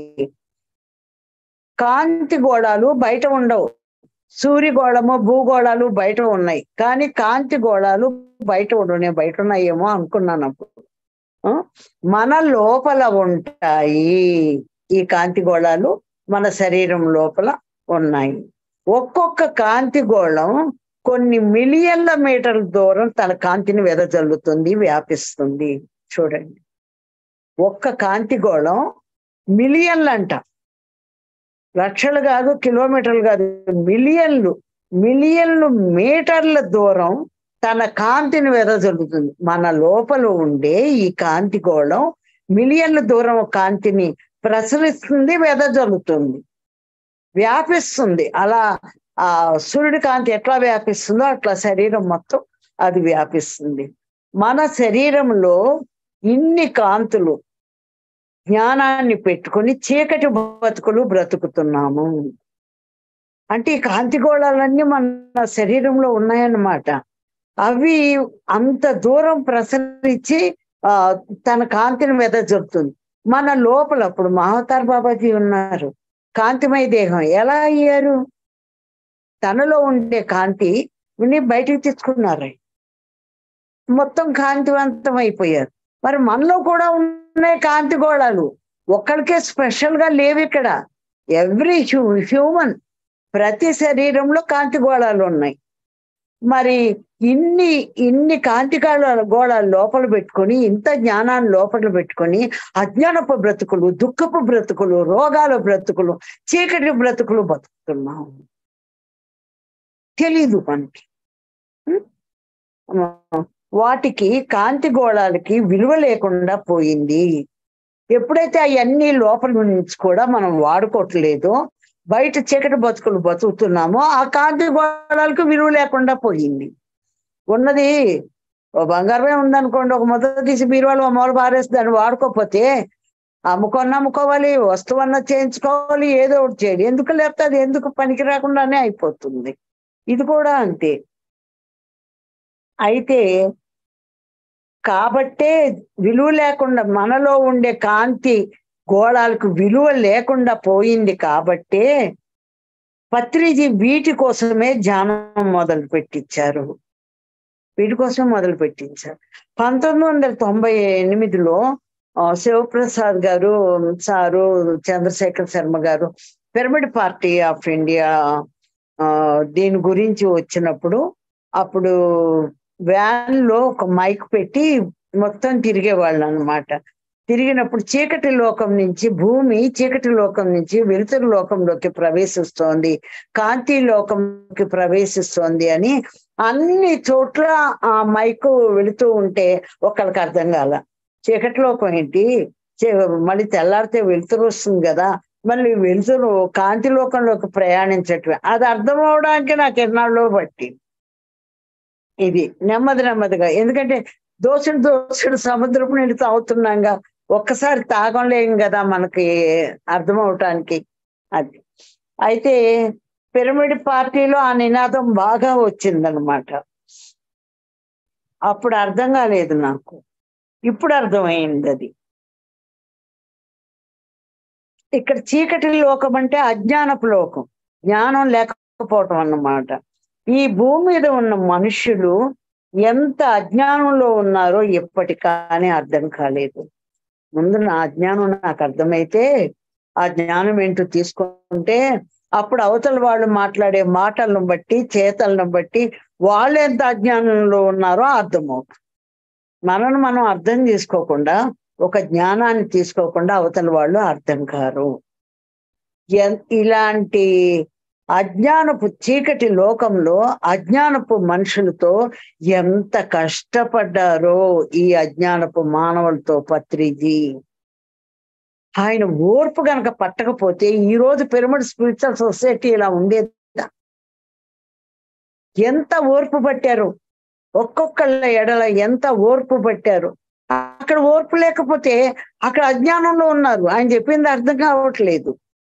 కాంతి గోళాలు బయట ఉండవు సూర్యగోళము భూగోళాలు బయట ఉన్నాయి కానీ కాంతి గోళాలు బయట ఉండవు నేను బయట ఉన్నాయేమో అనుకున్నాను అప్పుడు ఆ? మన లోపల ఉంటాయి ఈ కాంతి గోళాలు మన శరీరం లోపల ఉన్నాయి ఒక్కొక్క కాంతి గోళం కొన్ని మిలియన్ల మీటర్ల దూరం తన కాంతిని వెదజల్లుతుంది వ్యాపిస్తుంది చూడండి ఒక్క కాంతి గోళం మిలియన్లు అంట లక్షలు కాదు కిలోమీటర్లు కాదు మిలియన్లు మిలియన్లు మీటర్ల దూరం తన కాంతిని వెదజల్లుతుంది మన లోపల ఉండే ఈ కాంతి గోళం మిలియన్ల దూరం కాంతిని ప్రసరిస్తుంది వెదజల్లుతుంది వ్యాపిస్తుంది అలా ఆ సూర్యుడి కాంతి ఎట్లా వ్యాపిస్తుందో అట్లా శరీరం మొత్తం అది వ్యాపిస్తుంది మన శరీరంలో ఇన్ని కాంతులు జ్ఞానాన్ని పెట్టుకొని చీకటి బతుకులు బ్రతుకుతున్నాము అంటే ఈ కాంతి గోళాలన్నీ మన శరీరంలో ఉన్నాయన్నమాట అవి అంత దూరం ప్రసరించి ఆ తన కాంతిని వెదజొప్తుంది మన లోపల అప్పుడు మహావతార్ బాబాజీ ఉన్నారు కాంతిమయ దేహం ఎలా అయ్యారు తనలో ఉండే కాంతి బయటికి తెచ్చుకున్నారు మొత్తం కాంతివంతం అయిపోయారు మరి మనలో కూడా ఉన్నాయి కాంతి గోళాలు ఒక్కడికే స్పెషల్ గా లేవు ఇక్కడ ఎవ్రీ హ్యూ హ్యూమన్ ప్రతి శరీరంలో కాంతి గోళాలు ఉన్నాయి మరి ఇన్ని ఇన్ని కాంతి గోళాలు గోళాలు లోపల పెట్టుకొని ఇంత జ్ఞానాన్ని లోపల పెట్టుకొని అజ్ఞానపు బ్రతుకులు దుఃఖపు బ్రతుకులు రోగాల బ్రతుకులు చీకటి బ్రతుకులు బతుకుతున్నాం తెలీదు మనకి ఉం? వాటికి కాంతి గోళాలకి విలువ లేకుండా పోయింది ఎప్పుడైతే అవన్నీ లోపల నుంచి కూడా మనం వాడుకోవట్లేదో బయట చీకటి బతుకులు బతుకుతున్నామో ఆ కాంతి గోళాలకు విలువ లేకుండా పోయింది ఉన్నది ఓ బంగారమే ఉందనుకోండి ఒక మొదలు తీసి బీరువాళ్ళు ఓ మూల పారేసి దాన్ని వాడుకోకపోతే అమ్ముకొన్న అమ్ముకోవాలి వస్తువన్న చేయించుకోవాలి ఏదో ఒకటి చేయాలి ఎందుకు లేకపోతే అది ఎందుకు పనికి రాకుండానే అయిపోతుంది ఇది కూడా అంతే అయితే కాబట్టే విలువ లేకుండా మనలో ఉండే కాంతి గోళాలకు విలువ లేకుండా పోయింది కాబట్టే పత్రిజీ వీటి కోసమే ధ్యానం మొదలు పెట్టించారు వీటి కోసం మొదలు పెట్టించారు పంతొమ్మిది వందల తొంభై ఎనిమిదిలో ఆ, శివప్రసాద్ గారు సారు చంద్రశేఖర్ శర్మ గారు పిరమిడ్ పార్టీ ఆఫ్ ఇండియా ఆ, దీని గురించి వచ్చినప్పుడు అప్పుడు వ్యాన్ లో ఒక మైక్ పెట్టి మొత్తం తిరిగేవాళ్ళు అనమాట తిరిగినప్పుడు చీకటి లోకం నుంచి భూమి చీకటి లోకం నుంచి వెలుతురు లోకంలోకి ప్రవేశిస్తోంది కాంతి లోకంకి ప్రవేశిస్తోంది అని అన్ని చోట్ల ఆ మైకు వెళుతూ ఉంటే ఒకళ్ళకి అర్థం కాల చీకటి లోకం ఏంటి చీ- మళ్ళీ తెల్లారితే వెలుతురు వస్తుంది కదా మళ్ళీ వెలుతురు కాంతి లోకంలోకి ప్రయాణించటమే అది అర్థం అవడానికి నాకు ఎన్నాళ్ళు పట్టి ఇది నెమ్మది నెమ్మదిగా ఎందుకంటే దోసుడు దోసుడు సముద్రపు నీళ్ళు తాగుతున్నాగా ఒక్కసారి తాగలేం కదా మనకి అర్థం అవటానికి అది అయితే పిరమిడ్ పార్టీలో ఆ నినాదం బాగా వచ్చిందనమాట అప్పుడు అర్థం కాలేదు నాకు ఇప్పుడు అర్థమైంది అది ఇక్కడ చీకటి లోకం అంటే అజ్ఞానపు లోకం జ్ఞానం లేకపోవటం అన్నమాట ఈ భూమి మీద ఉన్న మనుషులు ఎంత అజ్ఞానంలో ఉన్నారో ఎప్పటికానే అర్థం కాలేదు ముందు నా అజ్ఞానం నాకు అర్థమైతే ఆ జ్ఞానం ఏంటో తీసుకుంటే అప్పుడు అవతల వాళ్ళు మాట్లాడే మాటలను బట్టి చేతలను బట్టి వాళ్ళు ఎంత అజ్ఞానంలో ఉన్నారో అర్థమవుతుంది మనను మనం అర్థం చేసుకోకుండా ఒక జ్ఞానాన్ని తీసుకోకుండా అవతల వాళ్ళు అర్థం కారు ఎన్- ఇలాంటి అజ్ఞానపు చీకటి లోకంలో అజ్ఞానపు మనుషులతో ఎంత కష్టపడ్డారో ఈ అజ్ఞానపు మానవులతో పత్రిజీ ఆయన ఓర్పు గనక పట్టకపోతే ఈ రోజు పిరమిడ్ స్పిరిచువల్ సొసైటీ ఇలా ఉండేదా ఎంత ఓర్పు పట్టారు ఒక్కొక్కళ్ళ ఎడల ఎంత ఓర్పు పట్టారు అక్కడ ఓర్పు లేకపోతే అక్కడ అజ్ఞానంలో ఉన్నారు ఆయన చెప్పింది అర్థం కావట్లేదు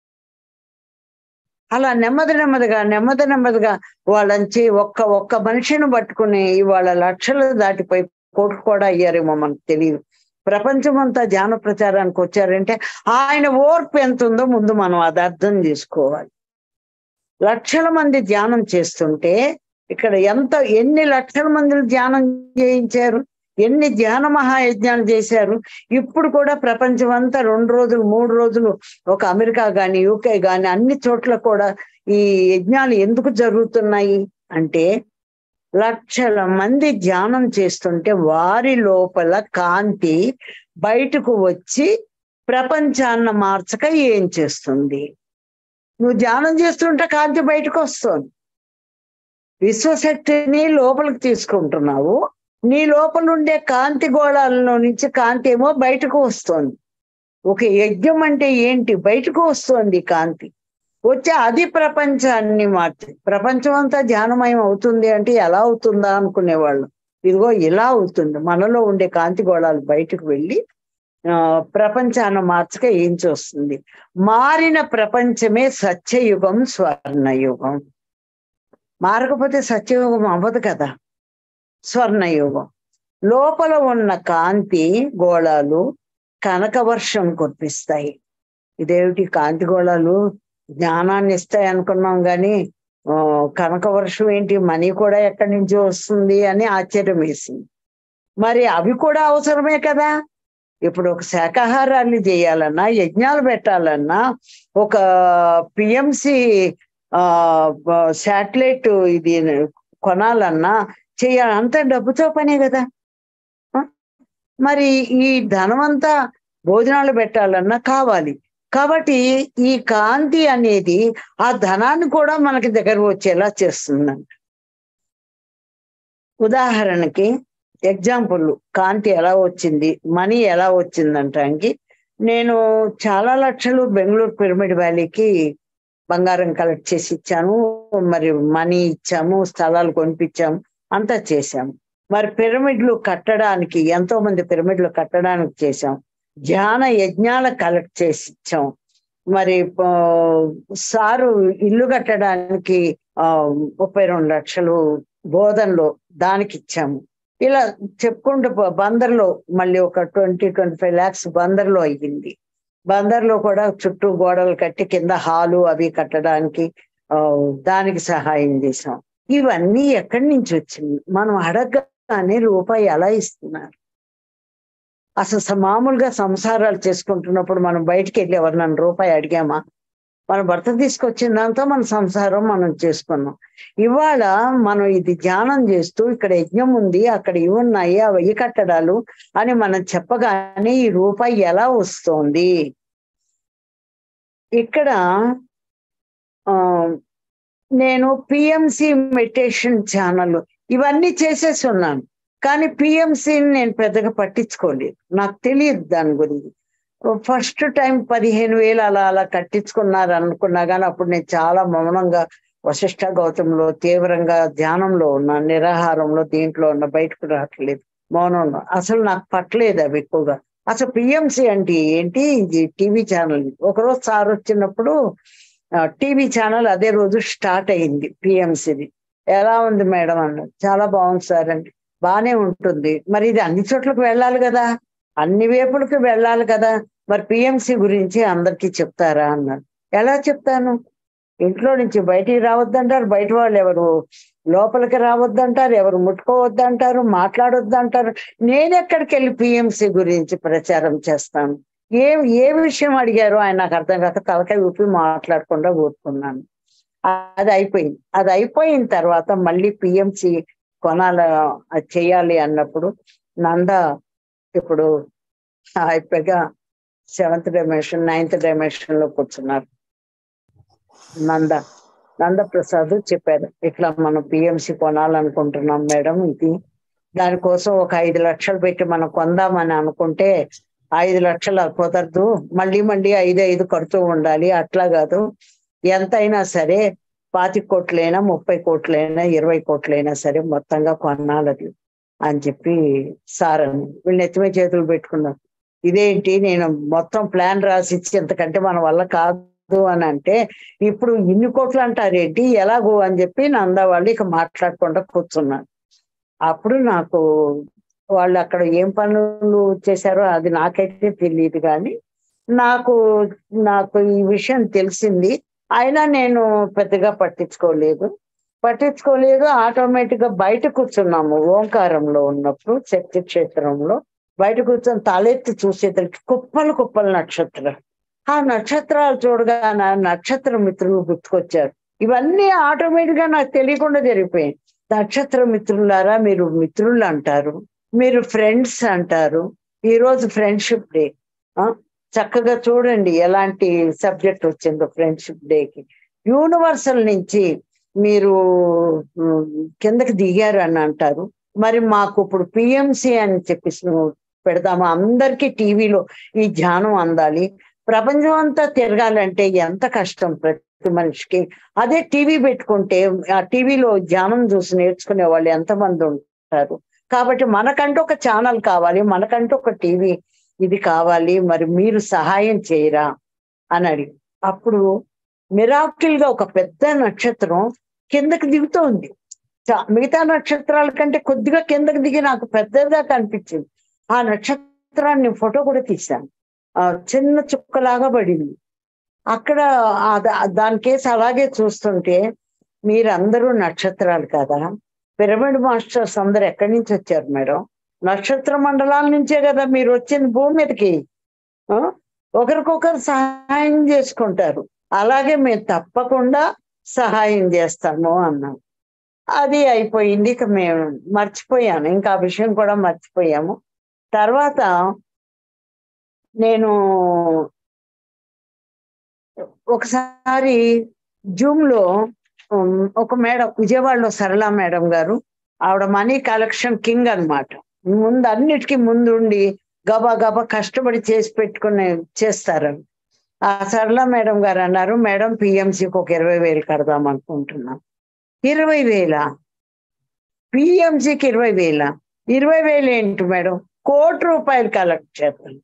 అలా నెమ్మది నెమ్మదిగా నెమ్మది నెమ్మదిగా వాళ్ళంచి ఒక్క ఒక్క మనిషిని పట్టుకుని ఇవాళ లక్షలు దాటిపోయి కోట్లు కూడా అయ్యారేమో మనకు తెలియదు ప్రపంచం అంతా ధ్యాన ప్రచారానికి వచ్చారంటే ఆయన ఓర్పు ఎంత ఉందో ముందు మనం అది అర్థం చేసుకోవాలి లక్షల మంది ధ్యానం చేస్తుంటే ఇక్కడ ఎంత ఎన్ని లక్షల మందిని ధ్యానం చేయించారు ఎన్ని ధ్యాన మహాయజ్ఞాలు చేశారు ఇప్పుడు కూడా ప్రపంచం అంతా రెండు రోజులు మూడు రోజులు ఒక అమెరికా గాని యూకే గాని అన్ని చోట్ల కూడా ఈ యజ్ఞాలు ఎందుకు జరుగుతున్నాయి అంటే లక్షల మంది ధ్యానం చేస్తుంటే వారి లోపల కాంతి బయటకు వచ్చి ప్రపంచాన్న మార్చక ఏం చేస్తుంది నువ్వు ధ్యానం చేస్తుంటే కాంతి బయటకు వస్తుంది విశ్వశక్తిని లోపలికి తీసుకుంటున్నావు నీ లోపల ఉండే కాంతి గోళాలలో నుంచి కాంతి ఏమో బయటకు వస్తుంది ఒక యజ్ఞం అంటే ఏంటి బయటకు వస్తుంది కాంతి వచ్చి అది ప్రపంచాన్ని మార్చి ప్రపంచం అంతా ధ్యానమయం అవుతుంది అంటే ఎలా అవుతుందా అనుకునేవాళ్ళు ఇదిగో ఇలా అవుతుంది మనలో ఉండే కాంతి గోళాలు బయటకు వెళ్ళి ఆ ప్రపంచాన్ని మార్చక ఏం చేస్తుంది మారిన ప్రపంచమే సత్యయుగం స్వర్ణయుగం మారకపోతే సత్యయుగం అవ్వదు కదా స్వర్ణయుగం లోపల ఉన్న కాంతి గోళాలు కనక వర్షం కురిపిస్తాయి ఇదేమిటి కాంతి గోళాలు జ్ఞానాన్ని ఇస్తాయి అనుకున్నాం కానీ ఆ, కనక వర్షం ఏంటి మనీ కూడా ఎక్కడి నుంచి వస్తుంది అని ఆశ్చర్యం వేసింది మరి అవి కూడా అవసరమే కదా ఇప్పుడు ఒక శాకాహారాన్ని చేయాలన్నా యజ్ఞాలు పెట్టాలన్నా ఒక పిఎంసి ఆ శాటిలైట్ ఇది కొనాలన్నా చేయాలి అంత డబ్బుతో పనే కదా ఆ? మరి ఈ ధనం అంతా భోజనాలు పెట్టాలన్నా కావాలి కాబట్టి ఈ కాంతి అనేది ఆ ధనాన్ని కూడా మనకి దగ్గర వచ్చేలా చేస్తుందండి ఉదాహరణకి ఎగ్జాంపుల్ కాంతి ఎలా వచ్చింది మనీ ఎలా వచ్చిందంటానికి నేను చాలా లక్షలు బెంగళూరు పిరమిడ్ వ్యాలీకి బంగారం కలెక్ట్ చేసి ఇచ్చాను మరి మనీ ఇచ్చాము స్థలాలు కొనిపించాము అంతా చేశాము మరి పిరమిడ్లు కట్టడానికి ఎంతో మంది పిరమిడ్లు కట్టడానికి చేశాం ధ్యాన యజ్ఞాల కలెక్ట్ చేసి ఇచ్చాం మరి ఆ, సారు ఇల్లు కట్టడానికి ఆ ముప్పై రెండు లక్షలు బోధనలో దానికి ఇచ్చాము ఇలా చెప్పుకుంటూ పో- బందర్లో మళ్ళీ ఒక ట్వంటీ ట్వంటీ ఫైవ్ ల్యాక్స్ బందర్లో అయ్యింది బందర్లో కూడా చుట్టూ గోడలు కట్టి కింద హాలు అవి కట్టడానికి ఆ, దానికి సహాయం చేసాం ఇవన్నీ ఎక్కడి నుంచి వచ్చింది మనం అడగగానే రూపాయి ఎలా ఇస్తున్నారు అసలు స- మామూలుగా సంసారాలు చేసుకుంటున్నప్పుడు మనం బయటికి వెళ్ళి ఎవరినన్నా రూపాయి అడిగామా మన భర్త తీసుకొచ్చిన దాంతో మన సంసారం మనం చేసుకున్నాం ఇవాళ మనం ఇది ధ్యానం చేస్తూ ఇక్కడ యజ్ఞం ఉంది అక్కడ ఇవి ఉన్నాయి అవి ఈ కట్టడాలు అని మనం చెప్పగానే ఈ రూపాయి ఎలా వస్తోంది ఇక్కడ ఆ నేను పిఎంసి మెడిటేషన్ ఛానల్ ఇవన్నీ చేసేసి ఉన్నాను కానీ పిఎంసిని నేను పెద్దగా పట్టించుకోలేదు నాకు తెలియదు దాని గురించి ఫస్ట్ టైం పదిహేను వేలు అలా అలా కట్టించుకున్నారు అనుకున్నా కానీ అప్పుడు నేను చాలా మౌనంగా వశిష్ట గౌతంలో తీవ్రంగా ధ్యానంలో ఉన్నా నిరాహారంలో దీంట్లో ఉన్న బయటకు రావట్లేదు మౌనంలో అసలు నాకు పట్టలేదు అవి ఎక్కువగా అసలు పిఎంసి అంటే ఏంటి ఇది టీవీ ఛానల్ ఒకరోజు సార్ వచ్చినప్పుడు టీవీ ఛానల్ అదే రోజు స్టార్ట్ అయింది పిఎంసిది ఎలా ఉంది మేడం అన్నారు చాలా బాగుంది సార్ అండి బానే ఉంటుంది మరి ఇది అన్ని చోట్లకు వెళ్ళాలి కదా అన్ని వైపులకు వెళ్ళాలి కదా మరి పిఎంసి గురించి అందరికీ చెప్తారా అన్నారు ఎలా చెప్తాను ఇంట్లో నుంచి బయటికి రావద్దంటారు బయట వాళ్ళు ఎవరు లోపలికి రావద్దంటారు ఎవరు ముట్టుకోవద్దంటారు మాట్లాడొద్దంటారు నేను ఎక్కడికి వెళ్ళి పిఎంసి గురించి ప్రచారం చేస్తాను ఏ ఏ విషయం అడిగారో ఆయన నాకు అర్థం కాక తలకాయ ఊపి మాట్లాడకుండా ఊరుకున్నాను అది అయిపోయింది అది అయిపోయిన తర్వాత మళ్ళీ పిఎంసి కొనాల అది చేయాలి అన్నప్పుడు నంద ఇప్పుడు అయిపోయిగా సెవెంత్ డైమెన్షన్ నైన్త్ డైమెన్షన్ లో కూర్చున్నారు నంద నంద ప్రసాద్ చెప్పారు ఇట్లా మనం పిఎంసి కొనాలనుకుంటున్నాం మేడం ఇది దానికోసం ఒక ఐదు లక్షలు పెట్టి మనం కొందామని అనుకుంటే ఐదు లక్షలు కుదరదు మళ్ళీ మళ్ళీ ఐదు ఐదు కడుతూ ఉండాలి అట్లా కాదు ఎంతైనా సరే పాతి కోట్లైనా ముప్పై కోట్లైనా ఇరవై కోట్లైనా సరే మొత్తంగా కొనాలది అని చెప్పి సార్ అని వీళ్ళు నెత్తిమే చేతులు పెట్టుకున్నారు ఇదేంటి నేను మొత్తం ప్లాన్ రాసిచ్చి ఎంతకంటే మన వల్ల కాదు అని అంటే ఇప్పుడు ఇన్ని కోట్లు అంటారేంటి ఎలాగో అని చెప్పి నందా వాళ్ళు ఇక మాట్లాడకుండా కూర్చున్నారు అప్పుడు నాకు వాళ్ళు అక్కడ ఏం పనులు చేశారో అది నాకైతే తెలియదు కానీ నాకు నాకు ఈ విషయం తెలిసింది అయినా నేను పెద్దగా పట్టించుకోలేదు పట్టించుకోలేదు ఆటోమేటిక్ గా బయట కూర్చున్నాము ఓంకారంలో ఉన్నప్పుడు శక్తి క్షేత్రంలో బయట కూర్చొని తలెత్తి చూసేసరికి కుప్పలు కుప్పలు నక్షత్రాలు ఆ నక్షత్రాలు చూడగానే నక్షత్ర మిత్రులు గుర్తుకొచ్చారు ఇవన్నీ ఆటోమేటిక్ గా నాకు తెలియకుండా జరిగిపోయాయి నక్షత్ర మిత్రులారా మీరు మిత్రులు అంటారు మీరు ఫ్రెండ్స్ అంటారు ఈ రోజు ఫ్రెండ్షిప్ డే చక్కగా చూడండి ఎలాంటి సబ్జెక్ట్ వచ్చిందో ఫ్రెండ్షిప్ డేకి యూనివర్సల్ నుంచి మీరు కిందకి దిగారు అని అంటారు మరి మాకు ఇప్పుడు పిఎంసి అని చెప్పి పెడదాము అందరికీ టీవీలో ఈ ధ్యానం అందాలి ప్రపంచం అంతా తిరగాలంటే ఎంత కష్టం ప్రతి మనిషికి అదే టీవీ పెట్టుకుంటే ఆ టీవీలో ధ్యానం చూసి నేర్చుకునే వాళ్ళు ఎంతమంది ఉంటారు కాబట్టి మనకంటూ ఒక ఛానల్ కావాలి మనకంటూ ఒక టీవీ ఇది కావాలి మరి మీరు సహాయం చేయరా అని అడిగి అప్పుడు మిరాకిల్ గా ఒక పెద్ద నక్షత్రం కిందకి దిగుతోంది మిగతా నక్షత్రాల కంటే కొద్దిగా కిందకి దిగి నాకు పెద్దగా కనిపించింది ఆ నక్షత్రాన్ని ఫోటో కూడా తీశాను ఆ చిన్న చుక్కలాగా పడింది అక్కడ దాని కేసు అలాగే చూస్తుంటే మీరందరూ నక్షత్రాలు కదా పిరమిడ్ మాస్టర్స్ అందరు ఎక్కడి నుంచి వచ్చారు మేడం నక్షత్ర మండలాల నుంచే కదా మీరు వచ్చింది భూమి మీదకి ఒకరికొకరు సహాయం చేసుకుంటారు అలాగే మేము తప్పకుండా సహాయం చేస్తాము అన్నాం అది అయిపోయింది ఇక మేము మర్చిపోయాను ఇంకా ఆ విషయం కూడా మర్చిపోయాము తర్వాత నేను ఒకసారి జూమ్ లో ఒక మేడం విజయవాడలో సరళ మేడం గారు ఆవిడ మనీ కలెక్షన్ కింగ్ అనమాట ముందు అన్నిటికీ ముందుండి గబా గబా కష్టపడి చేసి పెట్టుకుని చేస్తారు ఆ సరళ మేడం గారు అన్నారు మేడం పిఎంసీకి ఒక ఇరవై వేలు కడదాం అనుకుంటున్నాం ఇరవై వేల పిఎంసీకి ఇరవై వేల ఇరవై వేలు ఏంటి మేడం కోటి రూపాయలు కలెక్ట్ చేస్తాం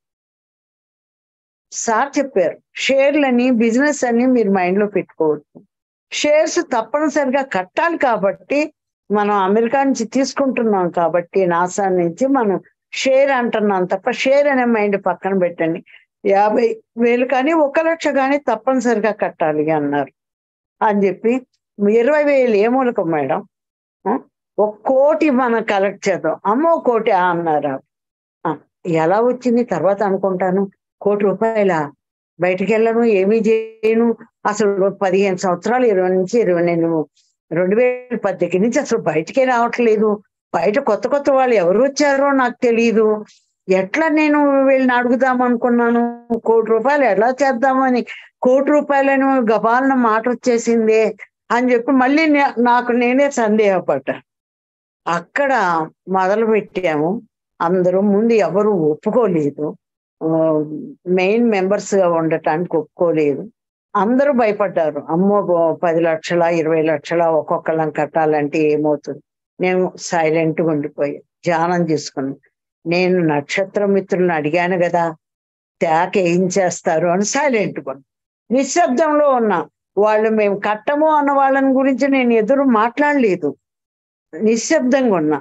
సార్ చెప్పారు షేర్లని బిజినెస్ అని మీరు మైండ్ లో పెట్టుకోవద్దు షేర్స్ తప్పనిసరిగా కట్టాలి కాబట్టి మనం అమెరికా నుంచి తీసుకుంటున్నాం కాబట్టి నాసా నుంచి మనం షేర్ అంటున్నాం తప్ప షేర్ అనే మైండ్ పక్కన పెట్టండి యాభై వేలు కానీ ఒక లక్ష కానీ తప్పనిసరిగా కట్టాలి అన్నారు అని చెప్పి ఇరవై వేలు ఏ మూలకం మేడం ఒక కోటి మనం కలెక్ట్ చేద్దాం అమ్మో కోటి అన్నారు ఎలా వచ్చింది తర్వాత అనుకుంటాను కోటి రూపాయల బయటికి వెళ్ళను ఏమీ చేయను అసలు పదిహేను సంవత్సరాలు ఇరవై నుంచి ఇరవై నేను రెండు వేల పద్దెకి నుంచి అసలు బయటికే రావట్లేదు బయట కొత్త కొత్త వాళ్ళు ఎవరు వచ్చారో నాకు తెలియదు ఎట్లా నేను వీళ్ళని అడుగుదాం అనుకున్నాను కోటి రూపాయలు ఎలా చేద్దామని కోటి రూపాయలను గబాలన మాట వచ్చేసిందే అని చెప్పి మళ్ళీ నాకు నేనే సందేహపడ్డా అక్కడ మొదలు పెట్టాము అందరూ ముందు ఎవరు ఒప్పుకోలేదు మెయిన్ మెంబర్స్ గా ఉండటానికి ఒప్పుకోలేదు అందరూ భయపడ్డారు అమ్మో పది లక్షల ఇరవై లక్షల ఒక్కొక్కళ్ళం కట్టాలంటే ఏమవుతుంది నేను సైలెంట్గా ఉండిపోయా ధ్యానం చేసుకున్నాను నేను నక్షత్ర మిత్రులను అడిగాను కదా తేక ఏం చేస్తారు అని సైలెంట్గా నిశ్శబ్దంలో ఉన్నా వాళ్ళు మేము కట్టము అన్న వాళ్ళని గురించి నేను ఎదురు మాట్లాడలేదు నిశ్శబ్దంగా ఉన్నా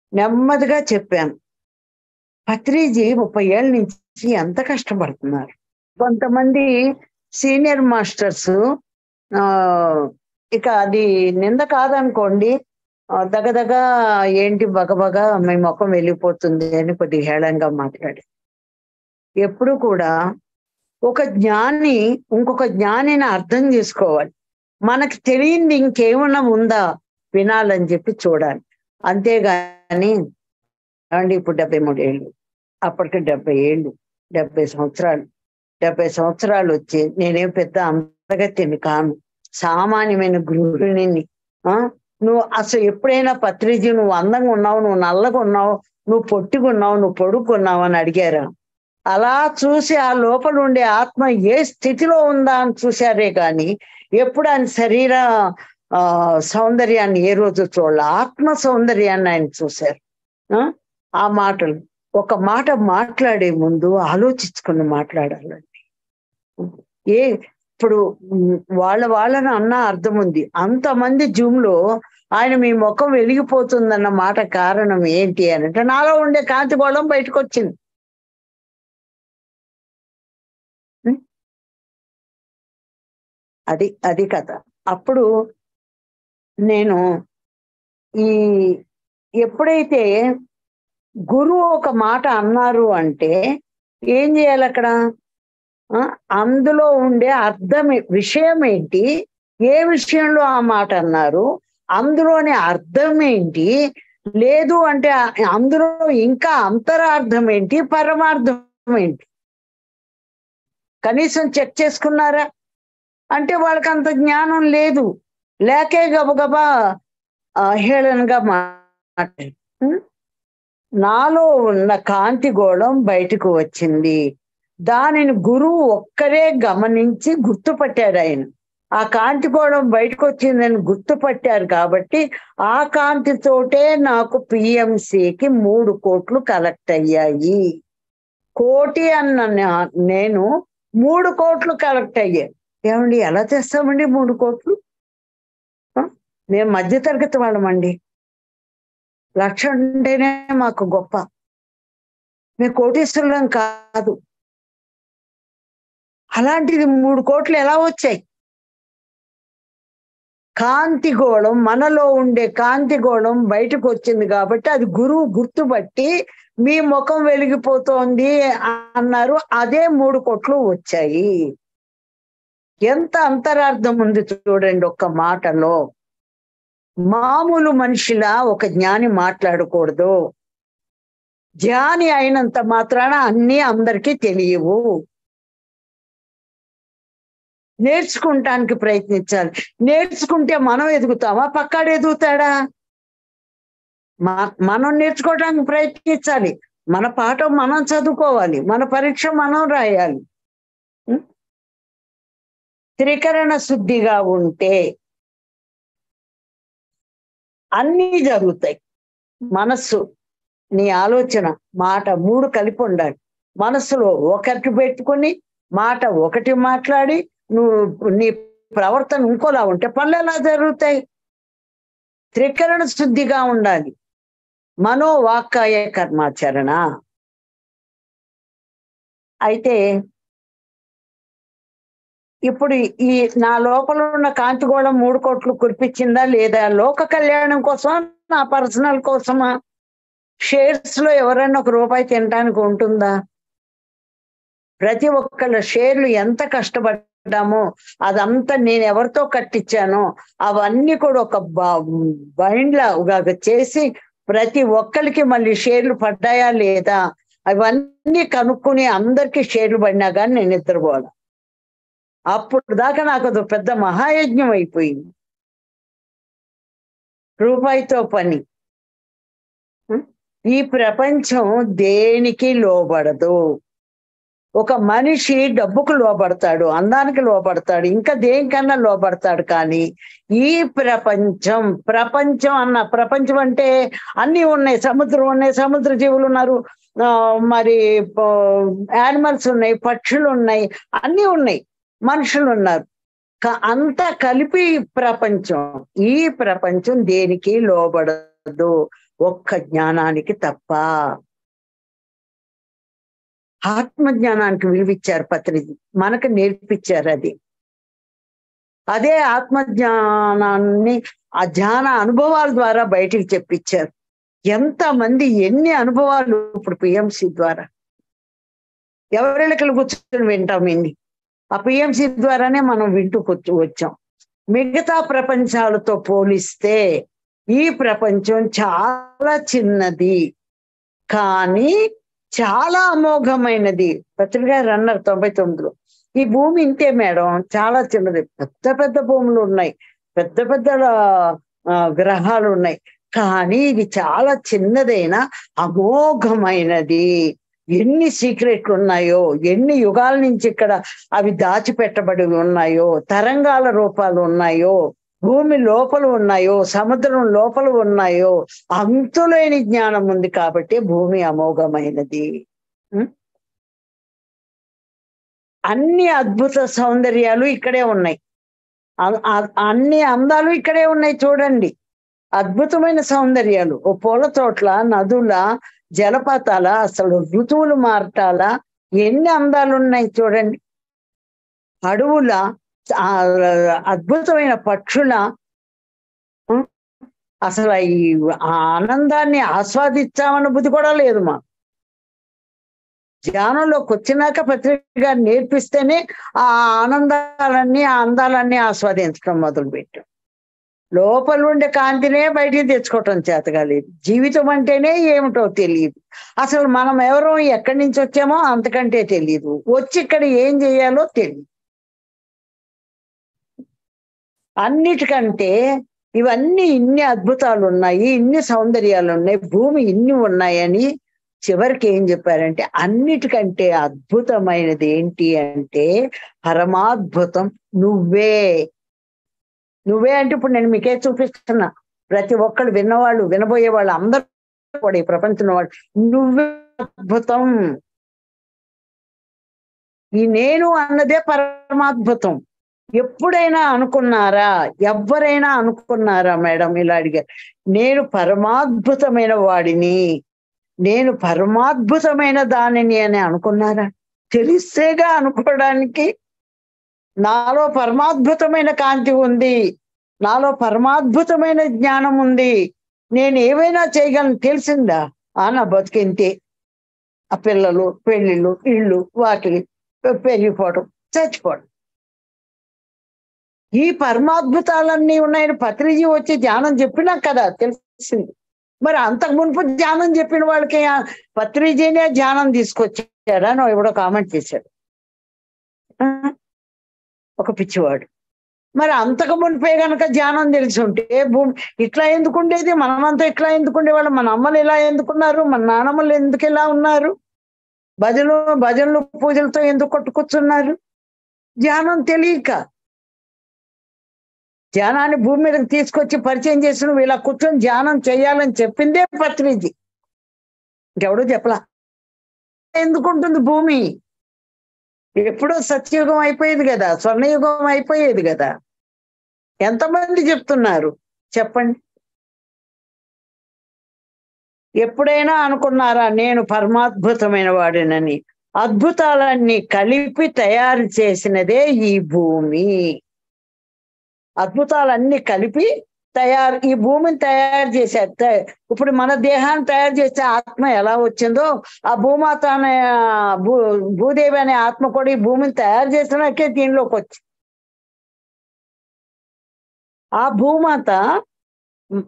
నెమ్మదిగా చెప్పాను పత్రిజీ ముప్పై ఏళ్ళ నుంచి ఎంత కష్టపడుతున్నారు కొంతమంది సీనియర్ మాస్టర్స్ ఆ ఇక అది నింద కాదనుకోండి ఆ, దగదగ ఏంటి బగబగ మీ ముఖం వెళ్ళిపోతుంది అని కొద్దిగా హేళంగా మాట్లాడి ఎప్పుడు కూడా ఒక జ్ఞాని ఇంకొక జ్ఞానిని అర్థం చేసుకోవాలి మనకి తెలియంది ఇంకేమన్నా ఉందా వినాలని చెప్పి చూడాలి అంతేగాని అండి ఇప్పుడు డెబ్బై మూడు ఏళ్ళు అప్పటికి డెబ్బై ఏళ్ళు డెబ్బై సంవత్సరాలు డెబ్బై సంవత్సరాలు వచ్చి నేనేం పెద్ద అందగతిని కాను సామాన్యమైన గృహిణిని ఆ నువ్వు అసలు ఎప్పుడైనా పత్రిజీ నువ్వు అందంగా ఉన్నావు నువ్వు నల్లగా ఉన్నావు నువ్వు పొట్టిగా ఉన్నావు నువ్వు పొడుక్కున్నావు అని అడిగారా అలా చూసి ఆ లోపల ఉండే ఆత్మ ఏ స్థితిలో ఉందా అని చూశారే కానీ ఎప్పుడు ఆయన శరీర ఆ సౌందర్యాన్ని ఏ రోజు చూడాల ఆత్మ సౌందర్యాన్ని ఆయన చూశారు ఆ? ఆ మాటలు ఒక మాట మాట్లాడే ముందు ఆలోచించుకుని మాట్లాడాలండి ఏ ఇప్పుడు ఉమ్, వాళ్ళ వాళ్ళని అన్న అర్థం ఉంది అంతమంది జూమ్ లో ఆయన మీ ముఖం వెలిగిపోతుందన్న మాట కారణం ఏంటి అని అంటే నాలో ఉండే కాంతి గోళం బయటకు వచ్చింది ఉం? అది అది కథ అప్పుడు నేను ఈ ఎప్పుడైతే గురువు ఒక మాట అన్నారు అంటే ఏం చేయాలి అక్కడ ఆ, అందులో ఉండే అర్థం ఏ- విషయం ఏంటి ఏ విషయంలో ఆ మాట అన్నారు అందులోని అర్థం ఏంటి లేదు అంటే ఆ- అందులో ఇంకా అంతరార్థం ఏంటి పరమార్థం ఏంటి కనీసం చెక్ చేసుకున్నారా అంటే వాళ్ళకి అంత జ్ఞానం లేదు లేకే గబగబా ఆ, హేళనగా మాట్లాడు ఉం? నాలో ఉన్న కాంతి గోళం బయటకు వచ్చింది దానిని గురువు ఒక్కరే గమనించి గుర్తుపట్టాడు ఆయన ఆ కాంతి గోళం బయటకు వచ్చిందని గుర్తుపట్టారు కాబట్టి ఆ కాంతితోటే నాకు పిఎంసికి మూడు కోట్లు కలెక్ట్ అయ్యాయి కోటి అన్న నా- నేను మూడు కోట్లు కలెక్ట్ అయ్యాయి ఏమండి ఎలా తెస్తామండి మూడు కోట్లు ఆ? మేము మధ్యతరగతి వాళ్ళమండి లక్ష ఉంటేనే మాకు గొప్ప మేము కోటీశ్వరులం కాదు అలాంటిది మూడు కోట్లు ఎలా వచ్చాయి కాంతి గోళం మనలో ఉండే కాంతి గోళం బయటకు వచ్చింది కాబట్టి అది గురువు గుర్తుపట్టి మీ ముఖం వెలిగిపోతోంది అన్నారు అదే మూడు కోట్లు వచ్చాయి ఎంత అంతరార్థం ఉంది చూడండి ఒక్క మాటలో మామూలు మనిషిలా ఒక జ్ఞాని మాట్లాడకూడదు జ్ఞాని అయినంత మాత్రాన అన్ని అందరికీ తెలియవు నేర్చుకుంటానికి ప్రయత్నించాలి నేర్చుకుంటే మనం ఎదుగుతామా పక్కాడు ఎదుగుతాడా మ- మనం నేర్చుకోవడానికి ప్రయత్నించాలి మన పాఠం మనం చదువుకోవాలి మన పరీక్ష మనం రాయాలి ఉం? త్రికరణ శుద్ధిగా ఉంటే అన్నీ జరుగుతాయి మనస్సు నీ ఆలోచన మాట మూడు కలిపి ఉండాలి మనస్సులో ఒకటి పెట్టుకొని మాట ఒకటి మాట్లాడి నువ్వు నీ ప్రవర్తన ఇంకోలా ఉంటే పనులు ఎలా జరుగుతాయి త్రికరణ శుద్ధిగా ఉండాలి మనో వాక్కాయ కర్మాచరణ అయితే ఇప్పుడు ఈ నా లోపల ఉన్న కాంతిగోళం మూడు కోట్లు కురిపించిందా లేదా లోక కళ్యాణం కోసం నా పర్సనల్ కోసమా షేర్స్ లో ఎవరైనా ఒక రూపాయి తినడానికి ఉంటుందా ప్రతి ఒక్కళ్ళ షేర్లు ఎంత కష్టపడ్డామో అదంతా నేను ఎవరితో కట్టించానో అవన్నీ కూడా ఒక బైండ్ లాగా చేసి ప్రతి ఒక్కరికి మళ్ళీ షేర్లు పడ్డాయా లేదా అవన్నీ కనుక్కుని అందరికీ షేర్లు పడినా కానీ నేను నిద్రపోవాలి అప్పుడు దాకా నాకు అది పెద్ద మహాయజ్ఞం అయిపోయింది రూపాయితో పని ఉం? ఈ ప్రపంచం దేనికి లోబడదు ఒక మనిషి డబ్బుకు లోబడతాడు అందానికి లోబడతాడు ఇంకా దేనికన్నా లోబడతాడు కానీ ఈ ప్రపంచం ప్రపంచం అన్న ప్రపంచం అంటే అన్ని ఉన్నాయి సముద్రం ఉన్నాయి సముద్ర జీవులు ఉన్నారు ఆ, మరి యానిమల్స్ ఉన్నాయి పక్షులు ఉన్నాయి అన్ని ఉన్నాయి మనుషులు ఉన్నారు క- అంతా కలిపి ప్రపంచం ఈ ప్రపంచం దేనికి లోబడదు ఒక్క జ్ఞానానికి తప్ప ఆత్మ జ్ఞానానికి విలువిచ్చారు పత్రిజీ మనకు నేర్పించారు అది అదే ఆత్మ జ్ఞానాన్ని ఆ జ్ఞాన అనుభవాల ద్వారా బయటికి చెప్పించారు ఎంత మంది ఎన్ని అనుభవాలు ఇప్పుడు పిఎంసి ద్వారా ఎవరికలు కూర్చొని వింటాం ఇన్ని ఆ పిఎంసి ద్వారానే మనం వింటూ కూర్చో వచ్చాం మిగతా ప్రపంచాలతో పోలిస్తే ఈ ప్రపంచం చాలా చిన్నది కానీ చాలా అమోఘమైనది పత్రిక గారు అన్నారు తొంభై తొమ్మిదిలో ఈ భూమి ఇంతే మేడం చాలా చిన్నది పెద్ద పెద్ద భూములు ఉన్నాయి పెద్ద పెద్ద ఆ, గ్రహాలు ఉన్నాయి కానీ ఇది చాలా చిన్నదైన అమోఘమైనది ఎన్ని సీక్రెట్లు ఉన్నాయో ఎన్ని యుగాల నుంచి ఇక్కడ అవి దాచిపెట్టబడి ఉన్నాయో తరంగాల రూపాలు ఉన్నాయో భూమి లోపల ఉన్నాయో సముద్రం లోపల ఉన్నాయో అంతులేని జ్ఞానం ఉంది కాబట్టి భూమి అమోఘమైనది ఉం? అన్ని అద్భుత సౌందర్యాలు ఇక్కడే ఉన్నాయి అ- అ- అన్ని అందాలు ఇక్కడే ఉన్నాయి చూడండి అద్భుతమైన సౌందర్యాలు ఓ పూల తోట్ల నదుల జలపాతాల అసలు ఋతువులు మారటాల ఎన్ని అందాలు ఉన్నాయి చూడండి అడవుల ఆ, అద్భుతమైన పక్షుల ఉం? అసలు ఈ ఆ ఆనందాన్ని ఆస్వాదించామన్న బుద్ధి కూడా లేదు మా ధ్యానంలోకి వచ్చినాక పత్రిక గారు నేర్పిస్తేనే ఆ ఆనందాలన్నీ ఆ అందాలన్నీ ఆస్వాదించడం మొదలు పెట్టాం లోపల ఉండే కాంతినే బయటికి తెచ్చుకోవటం చేత కాలేదు జీవితం అంటేనే ఏమిటో తెలియదు అసలు మనం ఎవరో ఎక్కడి నుంచి వచ్చామో అంతకంటే తెలియదు వచ్చి ఇక్కడ ఏం చేయాలో తెలియదు అన్నిటికంటే ఇవన్నీ ఇన్ని అద్భుతాలు ఉన్నాయి ఇన్ని సౌందర్యాలు ఉన్నాయి భూమి ఇన్ని ఉన్నాయని చివరికి ఏం చెప్పారంటే అన్నిటికంటే అద్భుతమైనది ఏంటి అంటే పరమాద్భుతం నువ్వే నువ్వే అంటే ఇప్పుడు నేను మీకే చూపిస్తున్నా ప్రతి ఒక్కళ్ళు విన్నవాళ్ళు వినబోయే వాళ్ళు అందరూ కూడా ఈ ప్రపంచంలో వాళ్ళు నువ్వే అద్భుతం ఈ నేను అన్నదే పరమాద్భుతం ఎప్పుడైనా అనుకున్నారా ఎవరైనా అనుకున్నారా మేడం ఇలా అడిగారు నేను పరమాద్భుతమైన వాడిని నేను పరమాద్భుతమైన దానిని అని అనుకున్నారా తెలిస్తేగా అనుకోవడానికి నాలో పరమాద్భుతమైన కాంతి ఉంది నాలో పరమాద్భుతమైన జ్ఞానం ఉంది నేను ఏమైనా చేయగలను తెలిసిందా ఆ నా బతికింతే ఆ పిల్లలు పెళ్ళిళ్ళు ఇళ్ళు వాకిలి పెరిగిపోవడం చచ్చిపోవడం ఈ పరమాద్భుతాలన్నీ ఉన్నాయని పత్రిజీ వచ్చి ధ్యానం చెప్పినా కదా తెలిసింది మరి అంతకు మునుపు ధ్యానం చెప్పిన వాళ్ళకి ఆ పత్రిజీనే ధ్యానం తీసుకొచ్చాడా అని ఎవడో కామెంట్ చేశాడు ఆ? ఒక పిచ్చివాడు మరి అంతకు మునిపే గనక ధ్యానం తెలిసి ఉంటే భూమి ఇట్లా ఎందుకు ఉండేది మనమంతా ఇట్లా ఎందుకు ఉండేవాళ్ళం మన అమ్మలు ఇలా ఎందుకున్నారు మన నాన్నమ్మలు ఎందుకు ఇలా ఉన్నారు భజనలు భజనలు పూజలతో ఎందుకు కొట్టుకొచ్చున్నారు ధ్యానం తెలియక ధ్యానాన్ని భూమి మీదకి తీసుకొచ్చి పరిచయం చేసి నువ్వు ఇలా కూర్చొని ధ్యానం చేయాలని చెప్పిందే పత్రిజీ ఇంకెవడూ చెప్పలా ఎందుకుంటుంది భూమి ఎప్పుడో సత్యయుగం అయిపోయేది కదా స్వర్ణయుగం అయిపోయేది కదా ఎంతమంది చెప్తున్నారు చెప్పండి ఎప్పుడైనా అనుకున్నారా నేను పరమాద్భుతమైన వాడినని అద్భుతాలన్నీ కలిపి తయారు చేసినదే ఈ భూమి అద్భుతాలన్నీ కలిపి తయారు ఈ భూమిని తయారు చేశారు త- ఇప్పుడు మన దేహాన్ని తయారు చేసే ఆత్మ ఎలా వచ్చిందో ఆ భూమాత అనే భూ భూదేవి అనే ఆత్మ కూడా ఈ భూమిని తయారు చేసినాకే దీనిలోకి వచ్చి ఆ భూమాత ఉమ్,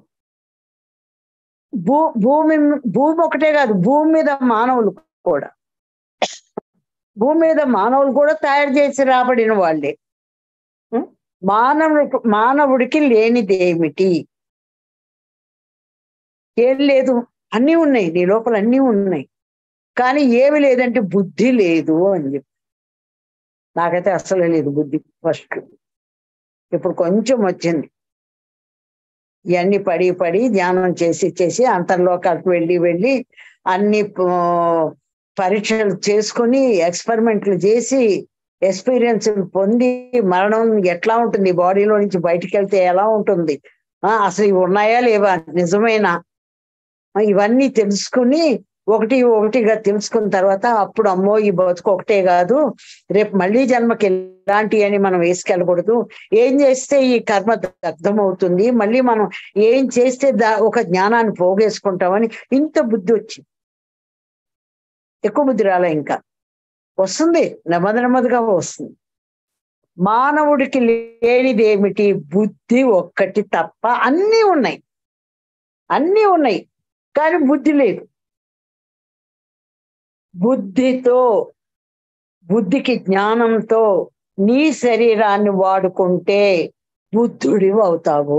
భూ భూమి భూమి ఒకటే కాదు భూమి మీద మానవులు కూడా భూమి మీద మానవులు కూడా తయారు చేసి రాబడిన వాళ్ళే ఉం? మానవుడు మానవుడికి లేనిదేమిటి ఏం లేదు అన్నీ ఉన్నాయి నీ లోపల అన్నీ ఉన్నాయి కానీ ఏమి లేదంటే బుద్ధి లేదు అని చెప్పి నాకైతే అసలు లేదు బుద్ధి ఫస్ట్ ఇప్పుడు కొంచెం వచ్చింది ఇవన్నీ పడి పడి ధ్యానం చేసి చేసి అంతర్లోకాలకు వెళ్ళి వెళ్ళి అన్ని ప- పరీక్షలు చేసుకొని ఎక్స్పెరిమెంట్లు చేసి ఎక్స్పీరియన్స్ పొంది మరణం ఎట్లా ఉంటుంది బాడీలో నుంచి బయటికి వెళ్తే ఎలా ఉంటుంది ఆ, అసలు ఇవి ఉన్నాయా లేవా నిజమేనా ఇవన్నీ తెలుసుకుని ఒకటి ఒకటిగా తెలుసుకున్న తర్వాత అప్పుడు అమ్మో ఈ బతుకు ఒకటే కాదు రేపు మళ్ళీ జన్మకి ఎలాంటి అని మనం వేసుకెళ్ళకూడదు ఏం చేస్తే ఈ కర్మ దగ్ధం అవుతుంది మళ్ళీ మనం ఏం చేస్తే దా ఒక జ్ఞానాన్ని పోగేసుకుంటామని ఇంత బుద్ధి వచ్చింది ఎక్కువ బుద్ధి రాలే ఇంకా వస్తుంది నెమ్మది నెమ్మదిగా వస్తుంది మానవుడికి లేనిది ఏమిటి బుద్ధి ఒక్కటి తప్ప అన్నీ ఉన్నాయి అన్నీ ఉన్నాయి కానీ బుద్ధి లేదు బుద్ధితో బుద్ధికి జ్ఞానంతో నీ శరీరాన్ని వాడుకుంటే బుద్ధుడి అవుతావు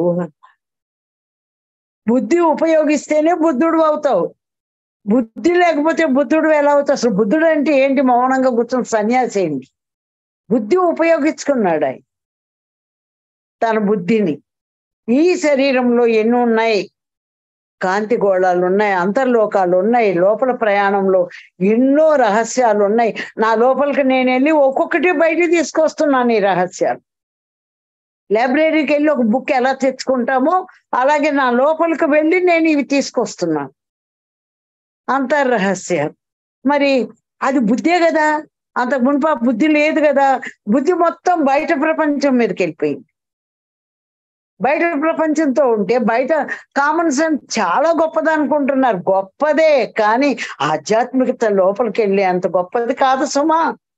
బుద్ధి ఉపయోగిస్తేనే బుద్ధుడు అవుతావు బుద్ధి లేకపోతే బుద్ధుడు ఎలా అవుతావు అసలు బుద్ధుడు అంటే ఏంటి మౌనంగా కూర్చొని సన్యాసి ఏంటి బుద్ధి ఉపయోగించుకున్నాడు ఆయన తన బుద్ధిని ఈ శరీరంలో ఎన్ని ఉన్నాయి కాంతి గోళాలు ఉన్నాయి అంతర్లోకాలు ఉన్నాయి లోపల ప్రయాణంలో ఎన్నో రహస్యాలు ఉన్నాయి నా లోపలికి నేను వెళ్ళి ఒక్కొక్కటి బయట తీసుకొస్తున్నాను ఈ రహస్యాలు లైబ్రరీకి వెళ్ళి ఒక బుక్ ఎలా తెచ్చుకుంటామో అలాగే నా లోపలికి వెళ్ళి నేను ఇవి తీసుకొస్తున్నాను అంతర్రహస్యాలు మరి అది బుద్ధే కదా అంతకు మునుపు ఆ బుద్ధి లేదు కదా బుద్ధి మొత్తం బయట ప్రపంచం మీదకి వెళ్ళిపోయింది బయట ప్రపంచంతో ఉంటే బయట కామన్ సెన్స్ చాలా గొప్పది అనుకుంటున్నారు గొప్పదే కానీ ఆధ్యాత్మికత లోపలికి వెళ్ళి అంత గొప్పది కాదు సుమా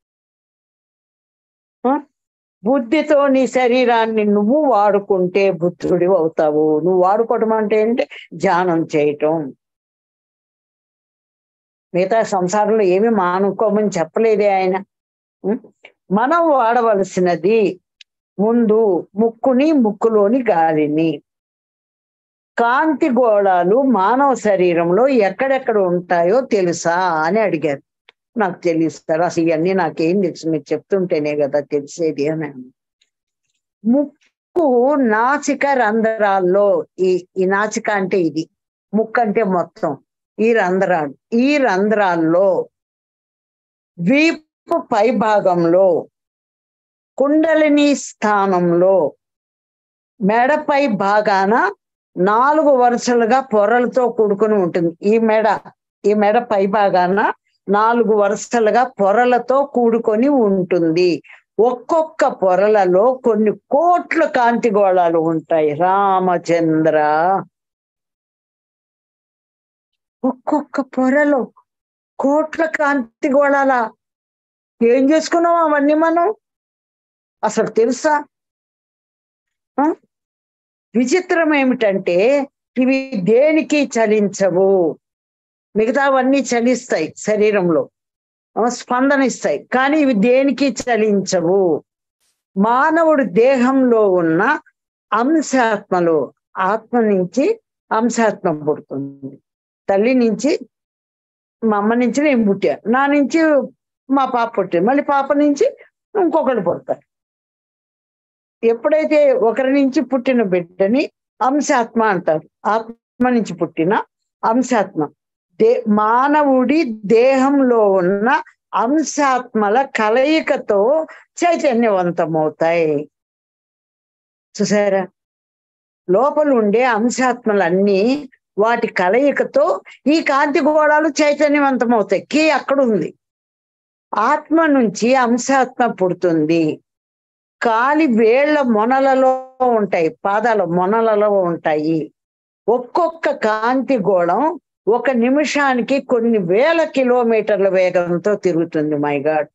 ఆ? బుద్ధితో నీ శరీరాన్ని నువ్వు వాడుకుంటే బుద్ధుడి అవుతావు నువ్వు వాడుకోవటం అంటే ఏంటి ధ్యానం చేయటం మిగతా సంసారంలో ఏమి మానుకోమని చెప్పలేదే ఆయన ఉం? మనం వాడవలసినది ముందు ముక్కుని ముక్కులోని గాలిని కాంతి గోళాలు మానవ శరీరంలో ఎక్కడెక్కడ ఉంటాయో తెలుసా అని అడిగారు నాకు తెలుస్తారు అసలు ఇవన్నీ నాకేం తెలుసు మీరు చెప్తుంటేనే కదా తెలిసేది అని అన్నాను. ముక్కు నాసిక రంధ్రాల్లో ఈ ఈ నాసిక అంటే ఇది ముక్కు అంటే మొత్తం ఈ రంధ్రాలు ఈ రంధ్రాల్లో వీపు పై భాగంలో కుండలిని స్థానంలో మెడపై భాగాన నాలుగు వరుసలుగా పొరలతో కూడుకుని ఉంటుంది ఈ మెడ ఈ మెడ పై భాగాన నాలుగు వరుసలుగా పొరలతో కూడుకొని ఉంటుంది ఒక్కొక్క పొరలలో కొన్ని కోట్ల కాంతి గోళాలు ఉంటాయి రామచంద్ర ఒక్కొక్క పొరలో కోట్ల కాంతి గోళాల ఏం చేసుకున్నాం అవన్నీ మనం అసలు తెలుసా ఆ? విచిత్రం ఏమిటంటే ఇవి దేనికి చలించవు మిగతావన్నీ చలిస్తాయి శరీరంలో ఆ, స్పందన ఇస్తాయి కానీ ఇవి దేనికి చలించవు మానవుడి దేహంలో ఉన్న అంశాత్మలు ఆత్మ నుంచి అంశాత్మ పుడుతుంది తల్లి నుంచి మా అమ్మ నుంచి నేను పుట్టా నా నుంచి మా పాప పుట్టింది మళ్ళీ పాప నుంచి ఇంకొకరు పుడతారు ఎప్పుడైతే ఒకరి నుంచి పుట్టిన బిడ్డని అంశాత్మ అంటారు ఆత్మ నుంచి పుట్టిన అంశాత్మ దే మానవుడి దేహంలో ఉన్న అంశాత్మల కలయికతో చైతన్యవంతమవుతాయి చూసారా లోపల ఉండే అంశాత్మలన్నీ వాటి కలయికతో ఈ కాంతి గోళాలు చైతన్యవంతమవుతాయి కీ అక్కడ ఉంది ఆత్మ నుంచి అంశాత్మ పుడుతుంది కాలి వేళ్ల మొనలలో ఉంటాయి పాదాల మొనలలో ఉంటాయి ఒక్కొక్క కాంతి గోళం ఒక నిమిషానికి కొన్ని వేల కిలోమీటర్ల వేగంతో తిరుగుతుంది మై గాడ్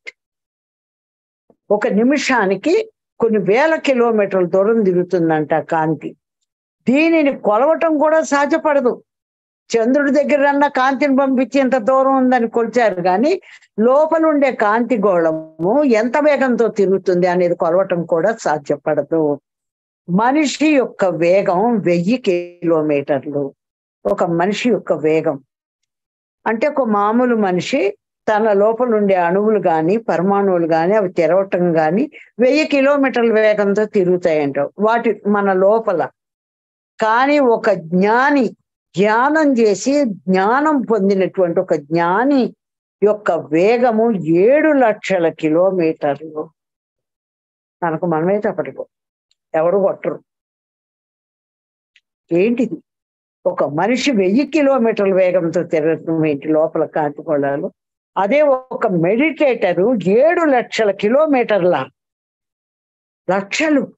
ఒక నిమిషానికి కొన్ని వేల కిలోమీటర్ల దూరం తిరుగుతుందంట కాంతి దీనిని కొలవటం కూడా సాధ్యపడదు చంద్రుడి దగ్గర కాంతిని పంపించి ఎంత దూరం ఉందని కొలిచారు కానీ లోపల ఉండే కాంతి గోళము ఎంత వేగంతో తిరుగుతుంది అనేది కొలవటం కూడా సాధ్యపడదు మనిషి యొక్క వేగం వెయ్యి కిలోమీటర్లు ఒక మనిషి యొక్క వేగం అంటే ఒక మామూలు మనిషి తన లోపల ఉండే అణువులు కానీ పరమాణువులు కానీ అవి తెరవటం కానీ వెయ్యి కిలోమీటర్ల వేగంతో తిరుగుతాయంట వాటి మన లోపల కానీ ఒక జ్ఞాని ధ్యానం చేసి జ్ఞానం పొందినటువంటి ఒక జ్ఞాని యొక్క వేగము ఏడు లక్షల కిలోమీటర్లు మనకు మనమే చెప్పడుకో ఎవరు కొట్టరు ఏంటిది ఒక మనిషి వెయ్యి కిలోమీటర్ల వేగంతో తిరగటం ఏంటి లోపల కాంతి గోళాలు అదే ఒక మెడిటేటరు ఏడు లక్షల కిలోమీటర్ల లక్షలు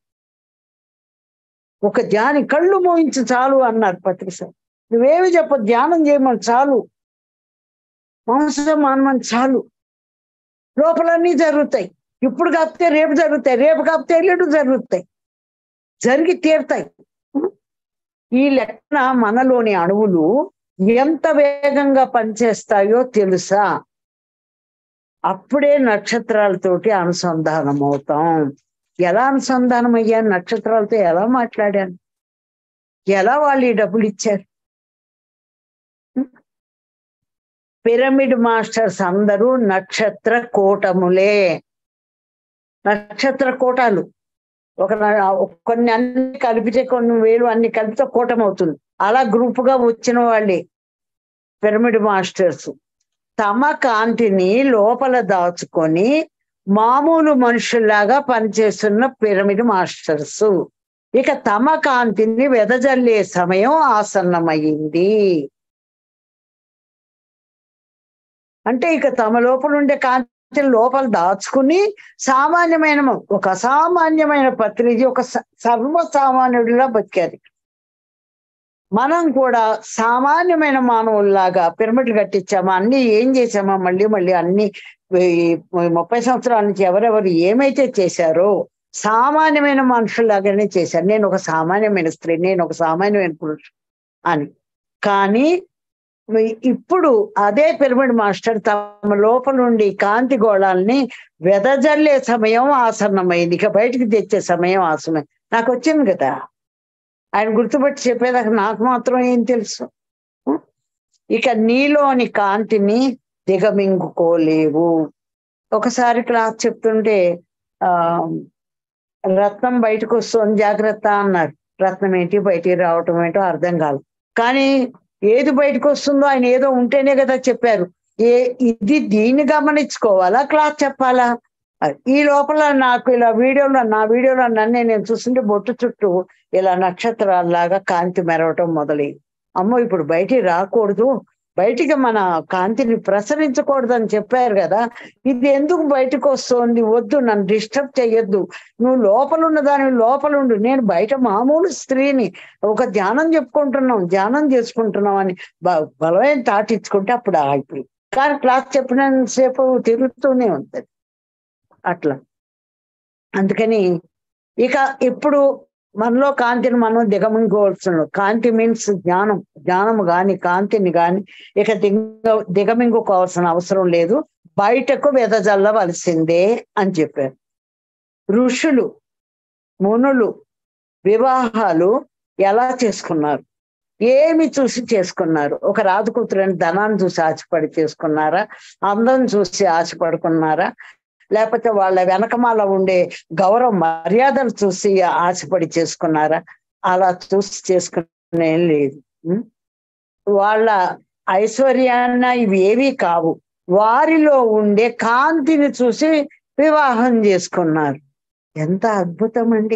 ఒక ధ్యాని కళ్ళు మోయించి చాలు అన్నారు పత్రిక సార్ నువ్వేమి చెప్ప ధ్యానం చేయమని చాలు మాంసం మానమని చాలు లోపలన్నీ జరుగుతాయి ఇప్పుడు కాపితే రేపు జరుగుతాయి రేపు కాపితే ఎల్లుడు జరుగుతాయి జరిగి తీరుతాయి ఈ లెక్కన మనలోని అణువులు ఎంత వేగంగా పనిచేస్తాయో తెలుసా అప్పుడే నక్షత్రాలతోటి అనుసంధానం అవుతాం ఎలా అనుసంధానం అయ్యాను నక్షత్రాలతో ఎలా మాట్లాడాను ఎలా వాళ్ళు ఈ డబ్బులు ఇచ్చారు పిరమిడ్ మాస్టర్స్ అందరూ నక్షత్ర కూటములే నక్షత్ర కూటాలు ఒక న- కొన్ని అన్ని కలిపితే కొన్ని వేలు అన్ని కలిపితే కూటమి అవుతుంది అలా గ్రూప్ గా వచ్చిన వాళ్ళే పిరమిడ్ మాస్టర్స్ తమ కాంతిని లోపల దాచుకొని మామూలు మనుషుల్లాగా పనిచేస్తున్న పిరమిడ్ మాస్టర్స్ ఇక తమ కాంతిని వెదజల్లే సమయం ఆసన్నమయ్యింది అంటే ఇక తమ లోపల ఉండే కాంతిని లోపల దాచుకుని సామాన్యమైన మ- ఒక అసామాన్యమైన పత్రిజీ ఒక స- సర్వసామాన్యుడిలా బతికారు మనం కూడా సామాన్యమైన మానవుల్లాగా పిరమిడ్లు కట్టించామా అన్ని ఏం చేసామా మళ్ళీ మళ్ళీ అన్ని ఈ ముప్పై సంవత్సరాల నుంచి ఎవరెవరు ఏమైతే చేశారో సామాన్యమైన మనుషుల్లాగానే చేశారు నేను ఒక సామాన్యమైన స్త్రీ నేను ఒక సామాన్యమైన పురుషు అని కానీ ఇప్పుడు అదే పిరమిడ్ మాస్టర్ తమ లోపల నుండి కాంతి గోళాలని వెదజల్లే సమయం ఆసన్నమైంది ఇక బయటికి తెచ్చే సమయం ఆసన్నమైంది నాకు వచ్చింది కదా ఆయన గుర్తుపట్టి చెప్పేదాకా నాకు మాత్రం ఏం తెలుసు ఉం? ఇక నీలోని కాంతిని దిగమింగుకోలేవు ఒకసారి క్లాస్ చెప్తుంటే ఆ రత్నం బయటకు వస్తుంది జాగ్రత్త అన్నారు రత్నం ఏంటి బయటికి రావటం ఏంటో అర్థం కాదు కానీ ఏది బయటకు వస్తుందో ఆయన ఏదో ఉంటేనే కదా చెప్పారు ఏ ఇది దీన్ని గమనించుకోవాలా క్లాస్ చెప్పాలా అది. ఈ లోపల నాకు ఇలా వీడియోలో నా వీడియోలో నన్నే నేను చూస్తుంటే బొట్టు చుట్టూ ఇలా నక్షత్రాల్లాగా కాంతి మెరవటం మొదలైంది అమ్మో ఇప్పుడు బయటికి రాకూడదు బయటికి మన కాంతిని ప్రసరించకూడదు అని చెప్పారు కదా ఇది ఎందుకు బయటకు వస్తుంది వద్దు నన్ను డిస్టర్బ్ చెయ్యొద్దు నువ్వు లోపల ఉన్న దాని లోపల ఉండు నేను బయట మామూలు స్త్రీని ఒక ధ్యానం చెప్పుకుంటున్నాం ధ్యానం చేసుకుంటున్నాం అని బ- బలమైన తాటించుకుంటే అప్పుడు ఆగిపోయి కానీ క్లాస్ చెప్పినంతసేపు తిరుగుతూనే ఉంటుంది అట్లా అందుకని ఇక ఇప్పుడు మనలో కాంతిని మనం దిగమింగుకోవాల్సిన కాంతి మీన్స్ జ్ఞానం జ్ఞానం గాని కాంతిని గాని ఇక దిగ దిగమింగుకోవాల్సిన అవసరం లేదు బయటకు వెదజల్లవలసిందే అని చెప్పారు ఋషులు మునులు వివాహాలు ఎలా చేసుకున్నారు ఏమి చూసి చేసుకున్నారు ఒక రాజు కూతురని ధనాన్ని చూసి ఆశపడి చేసుకున్నారా అందం చూసి ఆశపడుకున్నారా లేకపోతే వాళ్ళ వెనకమాల ఉండే గౌరవ మర్యాదలు చూసి ఆశపడి చేసుకున్నారా అలా చూసి చేసుకునే లేదు ఉం? వాళ్ళ ఐశ్వర్యాన్న ఇవి ఏవి కావు వారిలో ఉండే కాంతిని చూసి వివాహం చేసుకున్నారు ఎంత అద్భుతం అండి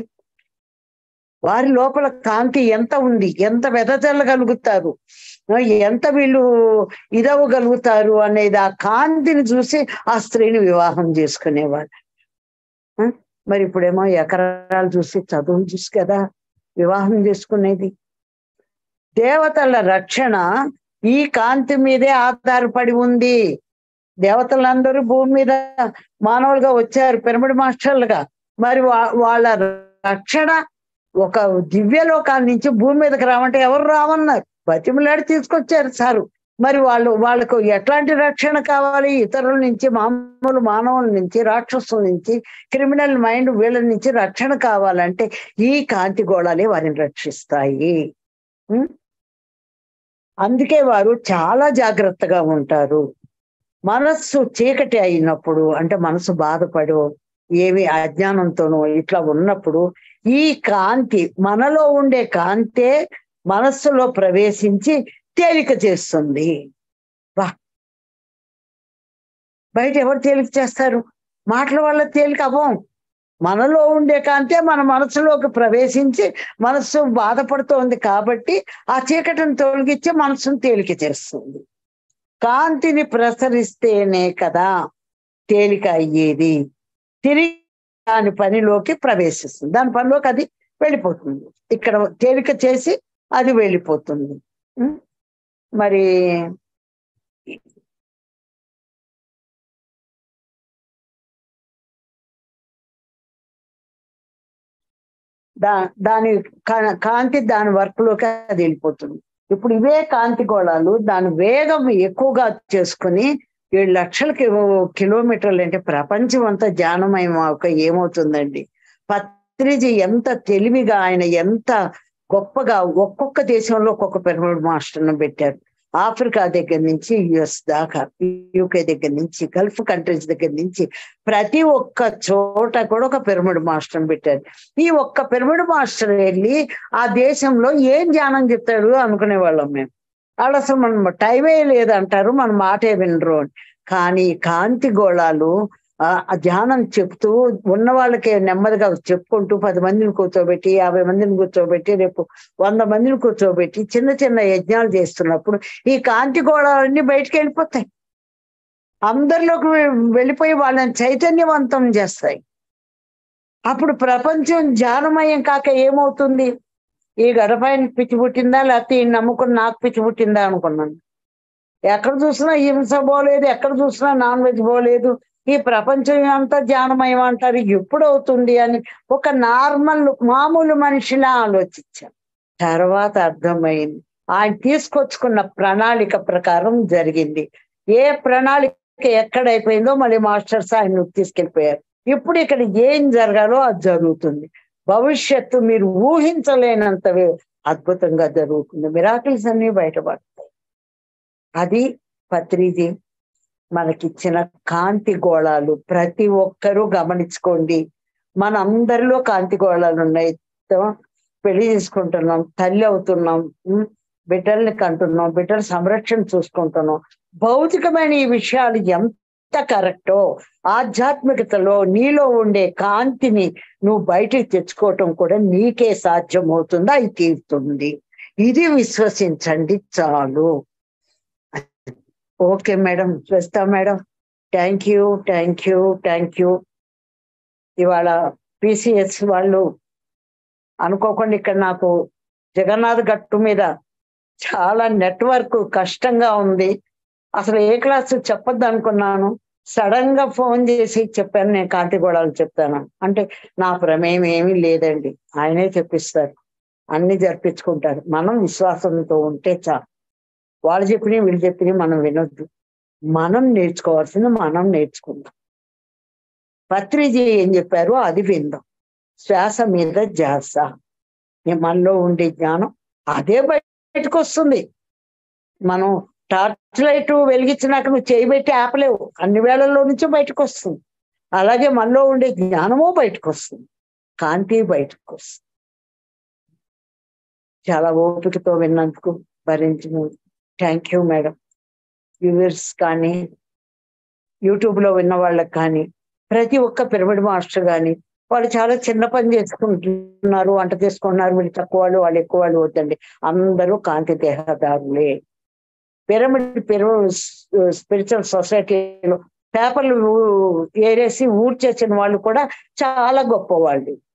వారి లోపల కాంతి ఎంత ఉంది ఎంత వెదజల్లగలుగుతారు ఎంత వీళ్ళు ఇదవగలుగుతారు అనేది ఆ కాంతిని చూసి ఆ స్త్రీని వివాహం చేసుకునేవాడు ఆ? మరి ఇప్పుడేమో ఎకరాలు చూసి చదువులు చూసి కదా వివాహం చేసుకునేది దేవతల రక్షణ ఈ కాంతి మీదే ఆధారపడి ఉంది దేవతలందరూ భూమి మీద మానవులుగా వచ్చారు పిరమిడ్ మాస్టర్లుగా మరి వా- వాళ్ళ రక్షణ ఒక దివ్యలోకాల నుంచి భూమి మీదకి రావంటే ఎవరు రావన్నారు బతిమలాడి తీసుకొచ్చారు సారు మరి వాళ్ళు వాళ్ళకు ఎట్లాంటి రక్షణ కావాలి ఇతరుల నుంచి మామూలు మానవుల నుంచి రాక్షసుల నుంచి క్రిమినల్ మైండ్ వీళ్ళ నుంచి రక్షణ కావాలంటే ఈ కాంతి గోళాలే వారిని రక్షిస్తాయి ఉం? అందుకే వారు చాలా జాగ్రత్తగా ఉంటారు మనస్సు చీకటి అయినప్పుడు అంటే మనసు బాధపడో ఏమి అజ్ఞానంతోనో ఇట్లా ఉన్నప్పుడు ఈ కాంతి మనలో ఉండే కాంతే మనస్సులో ప్రవేశించి తేలిక చేస్తుంది వా బయట ఎవరు తేలిక చేస్తారు మాటల వల్ల తేలిక అవ్వం మనలో ఉండే కాంతే మన మనసులోకి ప్రవేశించి మనస్సు బాధపడుతోంది కాబట్టి ఆ చీకటిని తొలగించి మనసును తేలిక చేస్తుంది కాంతిని ప్రసరిస్తేనే కదా తేలిక అయ్యేది తిరిగి దాని పనిలోకి ప్రవేశిస్తుంది దాని పనిలోకి అది వెళ్ళిపోతుంది ఇక్కడ తేలిక చేసి అది వెళ్ళిపోతుంది ఉం? మరి దా దాని కా- కాంతి దాని వర్క్ లోకి అది వెళ్ళిపోతుంది ఇప్పుడు ఇవే కాంతి గోళాలు దాని వేగం ఎక్కువగా చేసుకుని ఏడు లక్షల కి- కిలోమీటర్లు అంటే ప్రపంచం అంతా జ్ఞానమయం ఒక ఏమవుతుందండి పత్రిజీ ఎంత తెలివిగా ఆయన ఎంత గొప్పగా ఒక్కొక్క దేశంలో ఒక్కొక్క పిరమిడ్ మాస్టర్ను పెట్టారు ఆఫ్రికా దగ్గర నుంచి యుఎస్ దాకా యూకే దగ్గర నుంచి గల్ఫ్ కంట్రీస్ దగ్గర నుంచి ప్రతి ఒక్క చోట కూడా ఒక పిరమిడ్ మాస్టర్ పెట్టారు ఈ ఒక్క పిరమిడ్ మాస్టర్ వెళ్ళి ఆ దేశంలో ఏం ధ్యానం చెప్తాడు అనుకునే వాళ్ళం మేము వాళ్ళు అసలు మనం టైమే లేదంటారు మన మాటే వినరు అని కానీ ఈ కాంతి గోళాలు ఆ ఆ ధ్యానం చెప్తూ ఉన్న వాళ్ళకి నెమ్మదిగా చెప్పుకుంటూ పది మందిని కూర్చోబెట్టి యాభై మందిని కూర్చోబెట్టి రేపు వంద మందిని కూర్చోబెట్టి చిన్న చిన్న యజ్ఞాలు చేస్తున్నప్పుడు ఈ కాంతి గోళాలన్నీ బయటికి వెళ్ళిపోతాయి అందరిలోకి వె- వెళ్ళిపోయి వాళ్ళని చైతన్యవంతం చేస్తాయి అప్పుడు ప్రపంచం ధ్యానమయం కాక ఏమవుతుంది ఈ గడపైన పిచ్చి పుట్టిందా లేకపోతే ఈ నమ్ముకుని నాకు పిచ్చి పుట్టిందా అనుకున్నాను ఎక్కడ చూసినా హింస పోలేదు ఎక్కడ చూసినా నాన్ వెజ్ పోలేదు ఈ ప్రపంచం అంతా ధ్యానమయం అంటారు ఎప్పుడు అవుతుంది అని ఒక నార్మల్ మామూలు మనిషిలా ఆలోచించాను తర్వాత అర్థమైంది ఆయన తీసుకొచ్చుకున్న ప్రణాళిక ప్రకారం జరిగింది ఏ ప్రణాళిక ఎక్కడైపోయిందో మళ్ళీ మాస్టర్స్ ఆయన తీసుకెళ్ళిపోయారు ఇప్పుడు ఇక్కడ ఏం జరగాలో అది జరుగుతుంది భవిష్యత్తు మీరు ఊహించలేనంత వే- అద్భుతంగా జరుగుతుంది మిరాకిల్స్ అన్ని బయటపడతాయి అది పత్రిజీ మనకిచ్చిన కాంతి గోళాలు ప్రతి ఒక్కరూ గమనించుకోండి మన అందరిలో కాంతి గోళాలు ఉన్నాయి తో పెళ్లి చేసుకుంటున్నాం తల్లి అవుతున్నాం ఉం? బిడ్డల్ని కంటున్నాం బిడ్డల సంరక్షణ చూసుకుంటున్నాం భౌతికమైన ఈ విషయాలు ఎంత కరెక్టో ఆధ్యాత్మికతలో నీలో ఉండే కాంతిని నువ్వు బయటికి తెచ్చుకోవటం కూడా నీకే సాధ్యమవుతుంది అది తీరుతుంది ఇది విశ్వసించండి చాలు okay madam Swastha madam thank you thank you thank you ఇవాళ పిసిఎస్ వాళ్ళు అనుకోకుండా ఇక్కడ నాకు జగన్నాథ్ గట్టు మీద చాలా నెట్వర్క్ కష్టంగా ఉంది అసలు ఏ క్లాస్ చెప్పొద్దు అనుకున్నాను సడన్ గా ఫోన్ చేసి చెప్పాను నేను కాంతి గోళాలు చెప్తాను అంటే నా ప్రమేయం ఏమీ లేదండి ఆయనే చెప్పిస్తారు అన్ని జరిపించుకుంటారు మనం విశ్వాసంతో ఉంటే చాలు వాళ్ళు చెప్పినవి వీళ్ళు చెప్పినవి మనం వినొద్దు మనం నేర్చుకోవాల్సింది మనం నేర్చుకుందాం పత్రిజీ ఏం చెప్పారో అది విందాం శ్వాస మీద జాస మనలో ఉండే జ్ఞానం అదే బయటకు వస్తుంది మనం టార్చ్ లైట్ వెలిగించినాక నువ్వు చేయబెట్టి ఆపలేవు అన్ని వేళల్లో నుంచి బయటకు వస్తుంది అలాగే మనలో ఉండే జ్ఞానము బయటకు వస్తుంది కాంతి బయటకు వస్తుంది చాలా ఓపికతో విన్నందుకు భరించి థ్యాంక్ యూ మేడం వ్యూవర్స్ కానీ యూట్యూబ్ లో విన్న వాళ్ళకి కానీ ప్రతి ఒక్క పిరమిడ్ మాస్టర్ కానీ వాళ్ళు చాలా చిన్న పని చేసుకుంటున్నారు వంట చేసుకుంటున్నారు వీళ్ళు తక్కువ వాళ్ళు వాళ్ళు ఎక్కువ వాళ్ళు వద్దండి అందరూ కాంతి దేహదారులే పిరమిడ్ పిరమిడ్ స్పిరిచువల్ సొసైటీలో పేపర్లు ఊ- ఏరేసి ఊడ్చేసిన వాళ్ళు కూడా చాలా గొప్ప వాళ్ళు